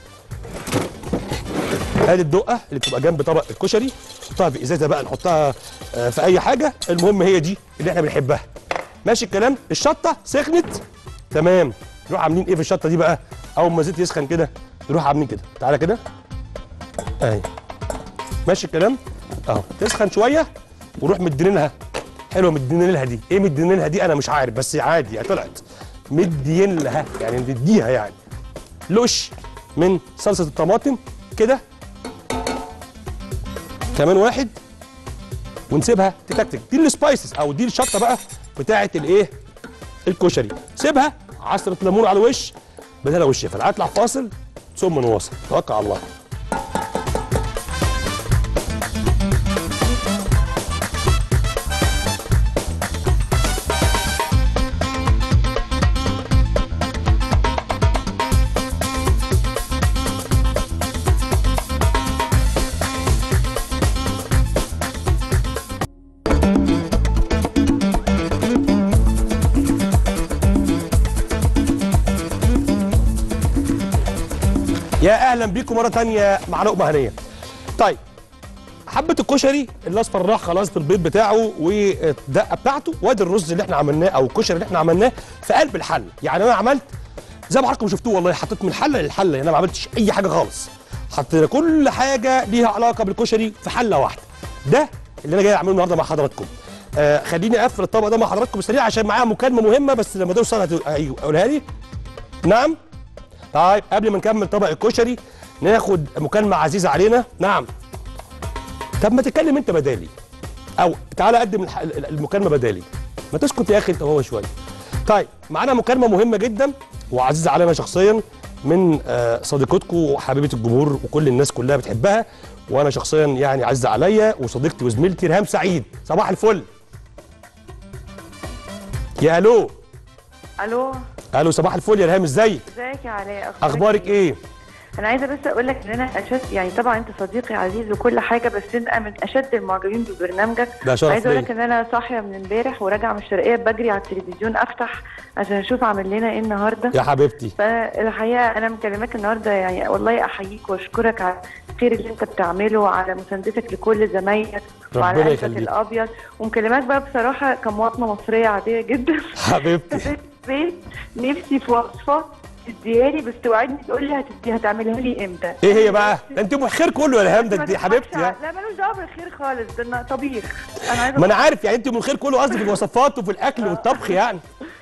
ادي الدقه اللي بتبقى جنب طبق الكشري نحطها في ازازه بقى نحطها آه، في اي حاجه المهم هي دي اللي احنا بنحبها ماشي الكلام الشطه سخنت تمام نروح عاملين ايه في الشطه دي بقى اول ما الزيت يسخن كده نروح عاملين كده تعالى كده اهي ماشي الكلام اهو تسخن شويه ونروح مدينينها حلوه مدينين لها دي ايه مدينين لها دي انا مش عارف بس عادي يعني طلعت مدين لها يعني نديها يعني لوش من صلصه الطماطم كده كمان واحد ونسيبها تتكتك دي السبايسز او دي الشطه بقى بتاعه الايه الكشري سيبها عصره ليمون على الوش بدل وش فهطلع فاصل ثم نواصل توكل على الله يا اهلا بيكم مره تانية مع لقمه هنيه طيب حبه الكشري الاصفر راح خلاص البيض بتاعه والدقه بتاعته وادي الرز اللي احنا عملناه او الكشري اللي احنا عملناه في قلب الحل يعني انا عملت زي ما حضراتكم شفتوه والله حطيت من الحله للحله يعني انا ما عملتش اي حاجه خالص حطينا كل حاجه ليها علاقه بالكشري في حله واحده ده اللي انا جاي اعمله النهارده مع حضراتكم آه خليني اقفل الطبق ده مع حضراتكم سريع عشان معايا مكالمه مهمه بس لما توصل هتقول ايوه قولها لي نعم طيب قبل ما نكمل طبق الكشري ناخد مكالمه عزيزه علينا نعم طب ما تتكلم انت بدالي او تعالى قدم الح- المكالمه بدالي ما تسكت يا اخي انت وهو شويه طيب معانا مكالمه مهمه جدا وعزيزه علينا شخصيا من آه، صديقتكم وحبيبه الجمهور وكل الناس كلها بتحبها وانا شخصيا يعني عزيزه عليا وصديقتي وزميلتي ريهام سعيد صباح الفل يا الو الو الو صباح الفل يا ريهام ازيك ازيك يا علاء اخبارك ايه انا عايزه بس اقول لك ان انا اشد يعني طبعا انت صديقي عزيز وكل حاجه بس انت من اشد المعجبين ببرنامجك ده شرف عايزه اقول ليا. لك ان انا صاحيه من امبارح وراجعه من الشرقيه بجري على التلفزيون افتح عشان اشوف عامل لنا ايه النهارده يا حبيبتي فالحقيقه انا مكلماك النهارده يعني والله احييك واشكرك على الخير اللي انت بتعمله على مساندتك لكل زمايلك وعلى ربنا قلبك يخليك. الابيض ومكلماك بقى بصراحه كمواطنه مصريه عاديه جدا حبيبتي في البيت نفسي في وصفه تديها لي بس توعدني تقول لي هتدي هتعملها لي امتى ايه هي بقى ده انت خير كله يا ريهام ده ما انت تضحكش حبيبتي على- يعني. لا ملوش دعوه بالخير خالص ده أنا طبيخ انا عايزه ما انا عارف يعني انت من الخير كله قصدي في الوصفات وفي الاكل والطبخ يعني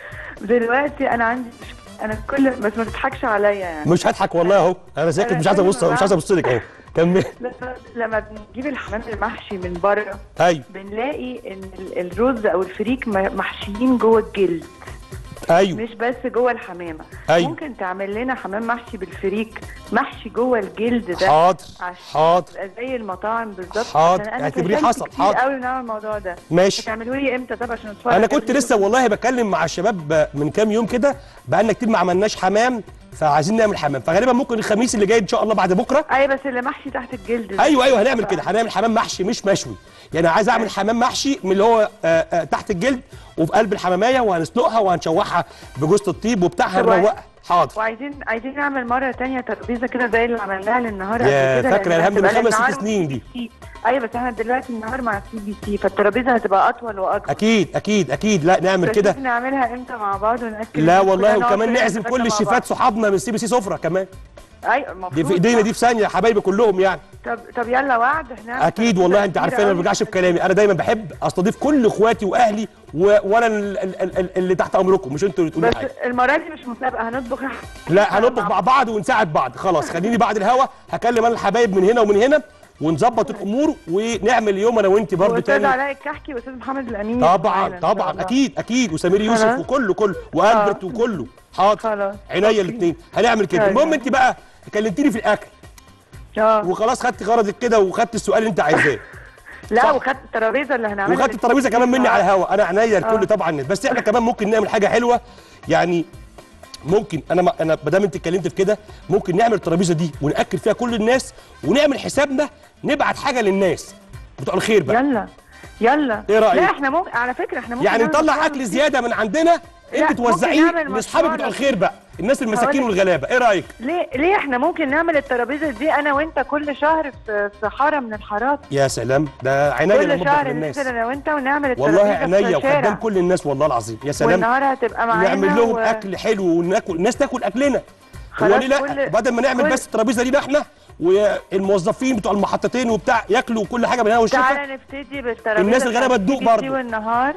دلوقتي انا عندي مشكلة. انا كل بس ما تضحكش عليا يعني مش هضحك والله اهو انا ساكت أنا مش عايز كل ابص ما مش عايز ابص لك اهو كمل لما- لما بنجيب الحمام المحشي من بره ايوه بنلاقي ان ال- الرز او الفريك م- محشيين جوه الجلد ايوه مش بس جوه الحمامه أيوة. ممكن تعمل لنا حمام محشي بالفريك محشي جوه الجلد ده حاضر عشان حاضر تبقى زي المطاعم بالظبط حاضر. عشان انا اعتبريه فشلت حصل. كتير حاضر. قوي من أعمل الموضوع ده ماشي هتعملوا لي امتى طب عشان اتفرج انا كنت لسه والله بتكلم مع الشباب من كام يوم كده بقالنا كتير ما عملناش حمام فعايزين نعمل حمام فغالبا ممكن الخميس اللي جاي ان شاء الله بعد بكره ايوه بس اللي محشي تحت الجلد ده. ايوه ايوه هنعمل كده هنعمل حمام محشي مش مشوي يعني عايز اعمل حمام محشي من اللي هو آه، آه، تحت الجلد وفي قلب الحماميه وهنسلقها وهنشوحها بجوز الطيب وبتاع طب هنروقها حاضر وعايزين عايزين نعمل مره تانية ترابيزه كده زي اللي عملناها للنهار يا قبل كده فاكرة لأن الهم من هتبقى خمس ست للنهار سنين دي. والسي. ايوه بس احنا دلوقتي النهار مع السي بي سي فالترابيزه هتبقى اطول واكبر اكيد اكيد اكيد لا نعمل بس كده نشوف نعملها امتى مع بعض ونأكد لا إن والله كلنا نقعد وكمان كده نعزم نتغدى كل مع الشيفات بعض. صحابنا من سي بي سي سفره كمان ايوه المفروض دي في ايدينا دي في ثانيه يا حبايبي كلهم يعني طب طب يلا وعد احنا اكيد والله انت عارفين انا ما برجعش في كلامي انا دايما بحب استضيف كل اخواتي واهلي و... وانا ال- ال- ال- اللي تحت امركم مش انتوا اللي تقولوا بس لي حاجه المره دي مش مسابقه هنطبخ لا هنطبخ مع بعض ونساعد بعض خلاص خليني بعد الهوا هكلم انا الحبايب من هنا ومن هنا ونظبط الامور ونعمل يوم انا وانت برضه واستاذ تاني علاء الكحكي واستاذ محمد الامين معانا طبعا إن شاء طبعا الله. اكيد اكيد وسمير يوسف خلاص. وكله كله والبرت وكله حاضر خلاص عينيا أوكي. الاثنين هنعمل كده طيب. المهم انت بقى كلمتيني في الاكل اه وخلاص خدت غرضك كده وخدت السؤال اللي انت عايزاه لا صح. وخدت الترابيزه اللي هنعملها وخدت الترابيزه كمان مني على الهوا انا عينيا الكل آه. طبعا بس احنا كمان ممكن نعمل حاجه حلوه يعني ممكن انا ما انا ما دام انت اتكلمت في كده ممكن نعمل الترابيزه دي وناكل فيها كل الناس ونعمل حسابنا نبعت حاجه للناس بتوع الخير بقى يلا يلا إيه رأيك؟ لا احنا ممكن على فكره احنا ممكن يعني نعمل نطلع مشروع اكل جديد. زياده من عندنا لا، انت ممكن توزعيه نعمل لاصحابك مشروع بتوع الخير بقى الناس المساكين هقولك. والغلابه ايه رايك ليه ليه احنا ممكن نعمل الترابيزه دي انا وانت كل شهر في في حاره من الحارات يا سلام ده عينيا كل لما بطلب شهر للناس ننزل انا وانت ونعمل والله الترابيزه عينيا في وقدام الشارع كل الناس والله العظيم يا سلام والنهار هتبقى معانا نعمل لهم و- اكل حلو وناكل الناس تاكل اكلنا هو خلاص ليه لا كل- بدل ما نعمل كل- بس الترابيزه دي احنا والموظفين بتوع المحطتين وبتاع ياكلوا كل حاجه من هنا والشفا تعالى نبتدي بالترابيزه الناس الغلابة بتاعت تدوق البي بي برضه. سي والنهار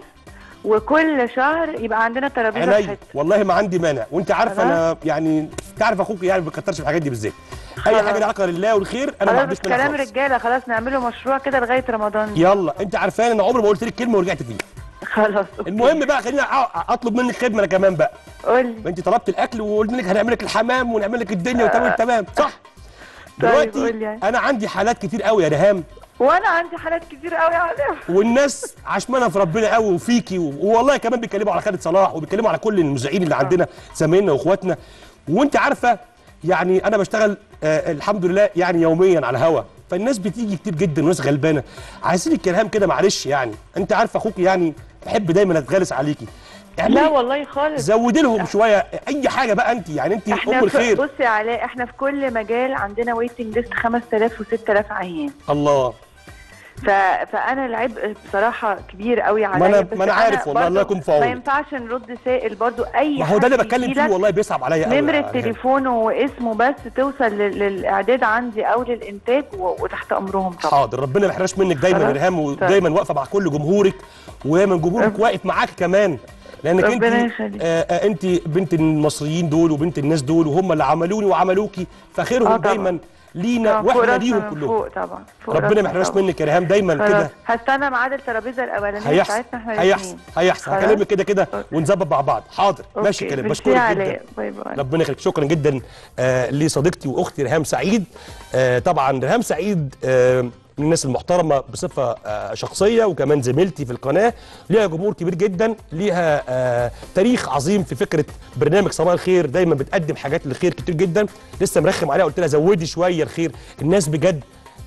وكل شهر يبقى عندنا ترابيزه في عينيا حته والله ما عندي مانع وانت عارف خلاص. انا يعني تعرف اخوك يعني ما بيكترش في الحاجات دي بالذات اي خلاص. حاجه لها علاقه لله والخير انا ما خلاص عنديش مانع كلام خالص. رجاله خلاص نعمله مشروع كده لغايه رمضان يلا انت عارفان انا عمري ما قلت لك كلمه ورجعت فيها خلاص أوكي. المهم بقى خليني أع- اطلب منك خدمه انا كمان بقى قول لي انت طلبت الاكل وقلت لك هنعمل لك الحمام ونعمل لك الدنيا وتمام تمام صح طيب، دلوقتي قول لي. انا عندي حالات كتير قوي يا ريهام وانا عندي حالات كتير قوي عليها والناس عشمانه في ربنا قوي وفيكي و- والله كمان بيتكلموا على خالد صلاح وبيتكلموا على كل المذيعين اللي عندنا زمايلنا واخواتنا وانت عارفه يعني انا بشتغل آه الحمد لله يعني يوميا على الهوا فالناس بتيجي كتير جدا وناس غلبانه عايزين الكلام كده معلش يعني انت عارفه اخوك يعني بحب دايما اتغلس عليكي لا اعملي والله خالص زودي لهم شويه اي حاجه بقى انت يعني انت ام احنا في الخير بص يا علاء احنا في كل مجال عندنا ويتنج ليست 5000 و6000 عيان الله ف... فانا العبء بصراحه كبير قوي عليا ما أنا- بس ما أنا عارف والله، برضو الله يكون في ما عونك. ينفعش نرد سائل برضو اي ما هو ده اللي حد بتكلم فيه يجيلك والله بيصعب عليا قوي نمرة يا ريهام. تليفونه واسمه بس توصل لل- للاعداد عندي او للانتاج و... وتحت امرهم طبعا حاضر ربنا ما يحرمش منك دايما يا خلاص. ريهام ودايما واقفه مع كل جمهورك ودايما جمهورك رب- واقف معاك كمان لانك انت ربنا يخليك. آه آه انت بنت المصريين دول وبنت الناس دول وهم اللي عملوني وعملوكي فخيرهم آه طبعا. دايما لينا طبعاً، فوق واحنا راسنا ليهم من كلهم فوق طبعا فوق ربنا راسنا ما يحرمش طبعاً. منك يا ريهام دايما خلاص كده هستنى ميعاد الترابيزه الاولانيه هيحصل بتاعتنا احنا هيحصل الاثنين هيحصل خلاص. هكلمك كده كده أوكي. ونظبط مع بعض حاضر ماشي أوكي. كلام ميرسي بشكرك يا جدا علاء. باي باي ربنا يخليك شكرا جدا آه لصديقتي واختي ريهام سعيد آه طبعا ريهام سعيد آه من الناس المحترمه بصفه آه شخصيه وكمان زميلتي في القناه ليها جمهور كبير جدا ليها آه تاريخ عظيم في فكره برنامج صباح الخير دايما بتقدم حاجات للخير كتير جدا لسه مرخم عليها قلت لها زودي شويه الخير الناس بجد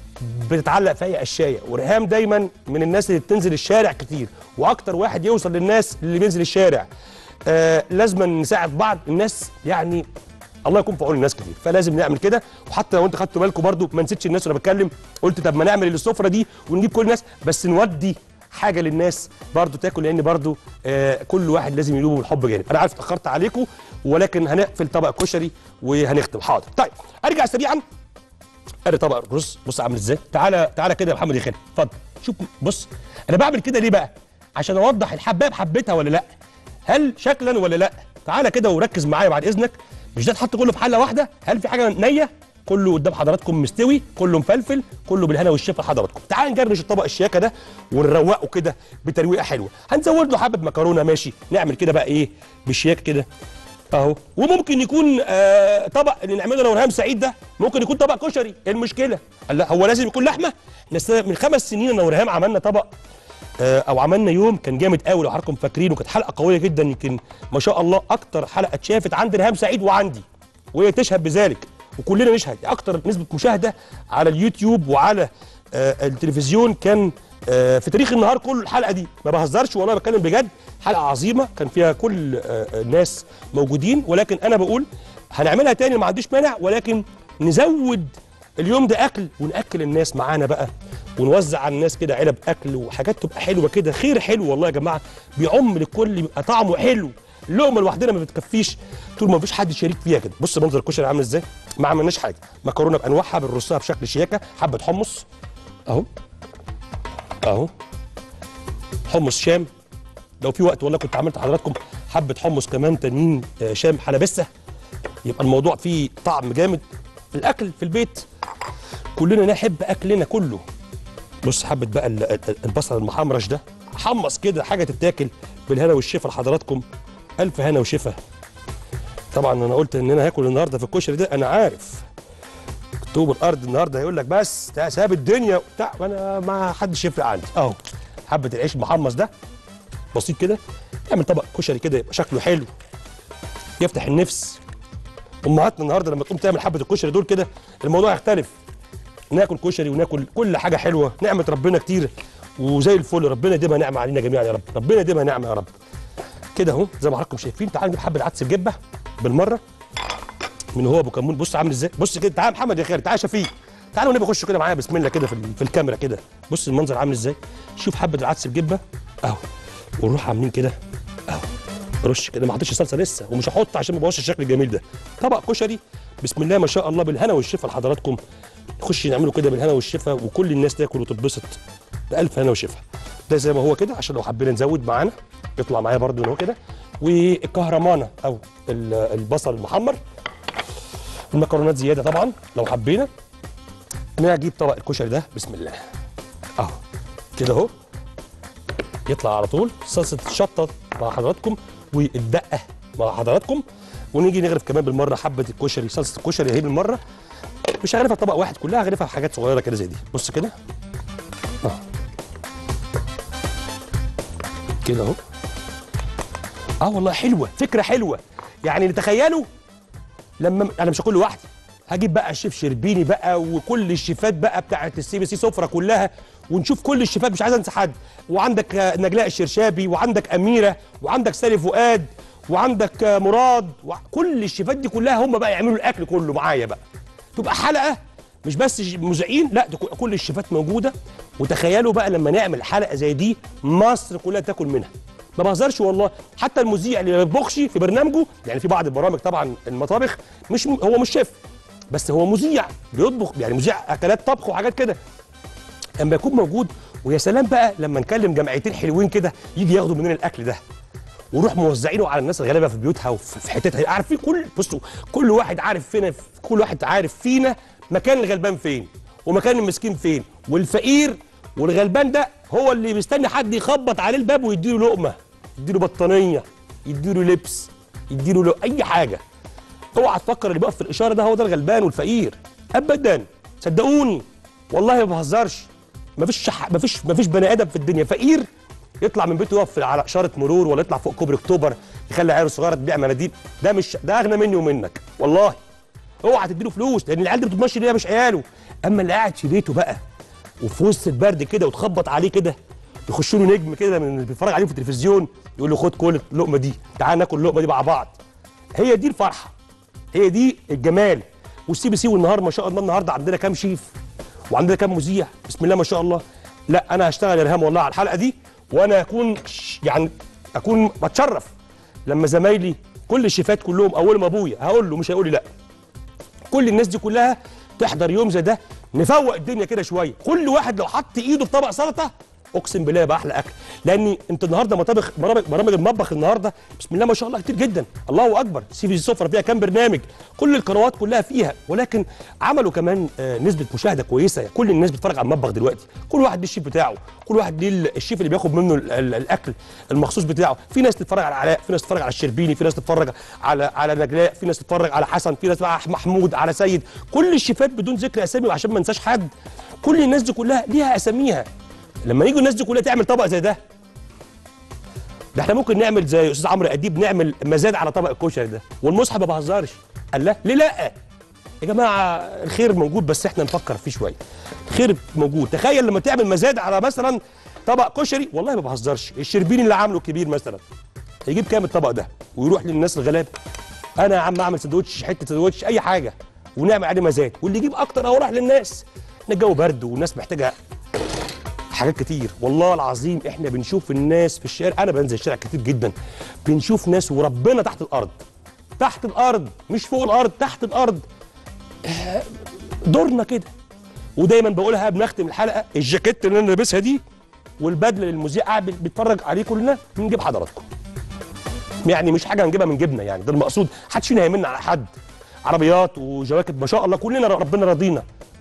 بتتعلق في اي قشايه وريهام دايما من الناس اللي بتنزل الشارع كتير واكتر واحد يوصل للناس اللي بينزل الشارع آه لازم نساعد بعض الناس يعني الله يكون في عون الناس كتير فلازم نعمل كده وحتى لو انت خدتوا بالكم برضو ما نسيتش الناس وانا بتكلم قلت طب ما نعمل السفره دي ونجيب كل الناس بس نودي حاجه للناس برضو تاكل لان برضو آه كل واحد لازم يلومه بالحب جانب انا عارف اتاخرت عليكم ولكن هنقفل طبق الكشري وهنختم حاضر طيب ارجع سريعا ادي طبق الرز بص عامل ازاي تعالى تعالى كده يا محمد يا خالد اتفضل شوف بص انا بعمل كده ليه بقى عشان اوضح الحبايه بحبتها ولا لا هل شكلا ولا لا تعالى كده وركز معايا بعد اذنك مش ده اتحط كله في حله واحده هل في حاجه نيه كله قدام حضراتكم مستوي كله مفلفل كله بالهنا والشفا لحضراتكم تعال نجرش الطبق الشياكه ده ونروقه كده بترويقه حلوه هنزود له حبه مكرونه ماشي نعمل كده بقى ايه بالشياكه كده اهو وممكن يكون آه طبق اللي نعمله انا ورهام سعيد ده ممكن يكون طبق كشري ايه المشكله قال لا هو لازم يكون لحمه احنا السنة- من خمس سنين انا ورهام عملنا طبق آه او عملنا يوم كان جامد قوي لو حضراتكم فاكرين وكانت حلقه قويه جدا يمكن ما شاء الله اكتر حلقه اتشافت عند رهام سعيد وعندي وهي تشهد بذلك وكلنا نشهد اكتر نسبه مشاهده على اليوتيوب وعلى آه التلفزيون كان آه في تاريخ النهار كله الحلقه دي ما بهزرش والله بتكلم بجد حلقه عظيمه كان فيها كل آه الناس موجودين ولكن انا بقول هنعملها تاني ما عنديش مانع ولكن نزود اليوم ده اكل وناكل الناس معانا بقى ونوزع على الناس كده علب اكل وحاجات تبقى حلوه كده خير حلو والله يا جماعه بيعم للكل يبقى طعمه حلو اللقمه لوحدنا ما بتكفيش طول ما مفيش حد شريك فيها كده بص منظر الكشري عامل ازاي ما عملناش حاجه مكرونه بانواعها بنرصها بشكل شياكه حبه حمص اهو اهو حمص شام لو في وقت والله كنت عملت لحضراتكم حبه حمص كمان تانيين آه، شام حلبسه يبقى الموضوع فيه طعم جامد الاكل في البيت كلنا نحب اكلنا كله بص حبه بقى ال- ال- البصل المحمرش ده حمص كده حاجه تتاكل بالهنا والشفا لحضراتكم الف هنا وشفا طبعا انا قلت ان انا هاكل النهارده في الكشري ده انا عارف طوب الارض النهارده هيقول لك بس ده ساب الدنيا وبتاع وانا ما حدش يفرق عندي اهو حبه العيش المحمص ده بسيط كده اعمل طبق كشري كده يبقى شكله حلو يفتح النفس امهاتنا النهارده لما تقوم تعمل حبه الكشري دول كده الموضوع يختلف ناكل كشري وناكل كل حاجه حلوه نعمه ربنا كتير وزي الفل ربنا يديمها نعمه علينا جميعا يا رب ربنا يديمها نعمه يا رب كده اهو زي ما حضراتكم شايفين تعالوا نجيب حبه عدس بجبه بالمره من هو ابو كمون بص عامل ازاي بص كده تعال محمد يا خير تعال شفيق تعالوا نبقى خشوا كده معايا بسم الله كده في, ال- في الكاميرا كده بص المنظر عامل ازاي شوف حبه العدس بجبه اهو ونروح عاملين كده اهو رش كده ما حطيتش صلصه لسه ومش هحط عشان ما يبقاش الشكل الجميل ده طبق كشري بسم الله ما شاء الله بالهنا والشفا لحضراتكم نخش نعمله كده بالهنا والشفا وكل الناس تاكل وتتبسط بألف هنا وشفا ده زي ما هو كده عشان لو حبينا نزود معانا يطلع معايا برده ان هو كده والكهرمانه او ال- البصل المحمر المكرونات زياده طبعا لو حبينا نجيب طبق الكشري ده بسم الله اهو كده اهو يطلع على طول صلصه الشطه مع حضراتكم والدقه مع حضراتكم ونيجي نغرف كمان بالمره حبه الكشري صلصه الكشري اهي بالمره مش هغرفها طبق واحد كلها هغرفها حاجات صغيره كده زي دي بص كده اه كده اهو اه والله حلوه فكره حلوه يعني تخيلوا لما انا مش هاكل لوحدي هجيب بقى الشيف شربيني بقى وكل الشيفات بقى بتاعت السي بي سي سفره كلها ونشوف كل الشيفات مش عايز انسى حد وعندك آه، نجلاء الشرشابي وعندك اميره وعندك سالي فؤاد وعندك آه، مراد وكل الشيفات دي كلها هم بقى يعملوا الاكل كله معايا بقى تبقى حلقه مش بس ش- مذيعين لا تكون كل الشيفات موجوده وتخيلوا بقى لما نعمل حلقه زي دي مصر كلها تاكل منها ما بهزرش والله حتى المذيع اللي ما بيطبخش في برنامجه يعني في بعض البرامج طبعا المطابخ مش هو مش شيف بس هو مذيع بيطبخ يعني مذيع اكلات طبخ وحاجات كده اما يكون موجود ويا سلام بقى لما نكلم جمعيتين حلوين كده يجي ياخدوا مننا الاكل ده ونروح موزعينه على الناس الغلابه في بيوتها وفي في حتتها عارفين كل بصوا كل واحد عارف فينا كل واحد عارف فينا مكان الغلبان فين ومكان المسكين فين والفقير والغلبان ده هو اللي مستني حد يخبط عليه الباب ويديله لقمه يديله بطانيه يديله لبس يديله لو اي حاجه اوعى تفكر اللي بيقف في الاشاره ده هو ده الغلبان والفقير ابدا صدقوني والله ما بهزرش مفيش شح... مفيش مفيش بني ادم في الدنيا فقير يطلع من بيته يقف على اشاره مرور ولا يطلع فوق كوبري اكتوبر يخلي عياله الصغيره تبيع مناديل ده مش ده اغنى مني ومنك والله اوعى تديله فلوس لان العيال دي بتمشي ليه مش عياله اما اللي قاعد في بيته بقى وفي وسط البرد كده وتخبط عليه كده يخش له نجم كده من اللي بيتفرج عليه في التلفزيون يقول له خد كل اللقمه دي تعال ناكل اللقمه دي مع بعض هي دي الفرحه هي دي الجمال والسي بي سي والنهار ما شاء الله النهارده عندنا كام شيف وعندنا كام مذيع بسم الله ما شاء الله لا انا هشتغل يا ريهام والله على الحلقه دي وانا اكون ش- يعني اكون بتشرف لما زمايلي كل الشيفات كلهم اولهم ابويا هقول له مش هيقول لي لا كل الناس دي كلها تحضر يوم زي ده نفوق الدنيا كده شويه كل واحد لو حط ايده في طبق سلطه اقسم بالله يبقى احلى اكل لان انت النهارده مطابخ برامج برامج المطبخ النهارده بسم الله ما شاء الله كتير جدا الله اكبر سي في سفره فيها كام برنامج كل القنوات كلها فيها ولكن عملوا كمان آه، نسبه مشاهده كويسه كل الناس بتتفرج على المطبخ دلوقتي كل واحد ليه الشيف بتاعه كل واحد ليه ال- الشيف اللي بياخد منه ال- ال- الاكل المخصوص بتاعه في ناس تتفرج على علاء في ناس تتفرج على الشربيني في ناس تتفرج على على نجلاء في ناس تتفرج على حسن في ناس على محمود على سيد كل الشيفات بدون ذكر اسامي وعشان ما انساش حد كل الناس دي كلها ليها اساميها لما يجوا الناس دي كلها تعمل طبق زي ده ده احنا ممكن نعمل زي استاذ عمرو اديب نعمل مزاد على طبق الكشري ده والمصحف ما بهزرش قال لا ليه لا يا جماعه الخير موجود بس احنا نفكر فيه شويه الخير موجود تخيل لما تعمل مزاد على مثلا طبق كشري والله ما بهزرش الشربيني اللي عامله كبير مثلا يجيب كام الطبق ده ويروح للناس الغلابه انا يا عم اعمل سندوتش حته سندوتش اي حاجه ونعمل عليه مزاد واللي يجيب اكتر اهو راح للناس إحنا الجو برد والناس محتاجه حاجات كتير والله العظيم احنا بنشوف الناس في الشارع انا بنزل الشارع كتير جدا بنشوف ناس وربنا تحت الارض تحت الارض مش فوق الارض تحت الارض آه، دورنا كده ودايما بقولها بنختم الحلقه الجاكيت اللي انا لابسها دي والبدله للمذيع قاعد بيتفرج عليه كلنا بنجيب حضراتكم يعني مش حاجه هنجيبها من جبنه يعني ده المقصود محدش فينا هيمن على حد عربيات وجواكت ما شاء الله كلنا ربنا راضينا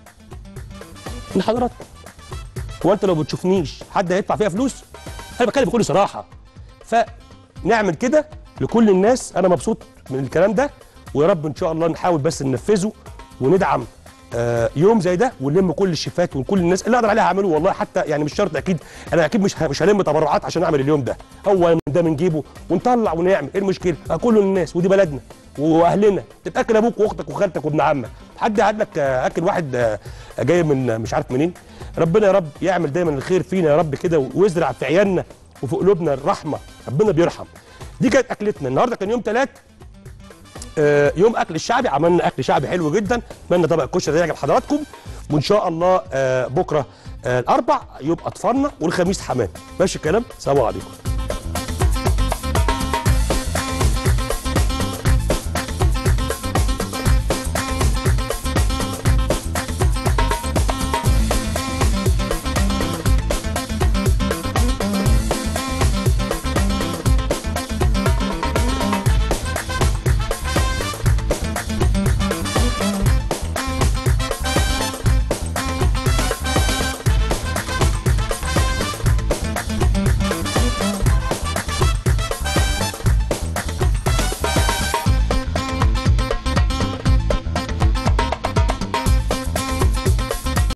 من حضراتكم هو انت لو بتشوفنيش حد هيدفع فيها فلوس انا بتكلم بكل صراحه فنعمل كده لكل الناس انا مبسوط من الكلام ده ويا رب ان شاء الله نحاول بس ننفذه وندعم آه، يوم زي ده ونلم كل الشيفات وكل الناس اللي اقدر عليها اعمله والله حتى يعني مش شرط اكيد انا اكيد مش ه- مش هلم تبرعات عشان اعمل اليوم ده هو من ده من جيبه ونطلع ونعمل ايه المشكله آه، كله للناس ودي بلدنا واهلنا تتاكل ابوك واختك وخالتك وابن عمك حد قعد لك آه، اكل واحد آه، جاي من آه، مش عارف منين ربنا يا رب يعمل دايما الخير فينا يا رب كده ويزرع في عيالنا وفي قلوبنا الرحمه ربنا بيرحم دي كانت اكلتنا النهارده كان يوم ثلاث آه، يوم اكل الشعبي عملنا اكل شعبي حلو جدا اتمنى طبق الكشري ده يعجب حضراتكم وان شاء الله آه، بكره آه، الاربع يبقى اطفالنا والخميس حمام ماشي الكلام سلام عليكم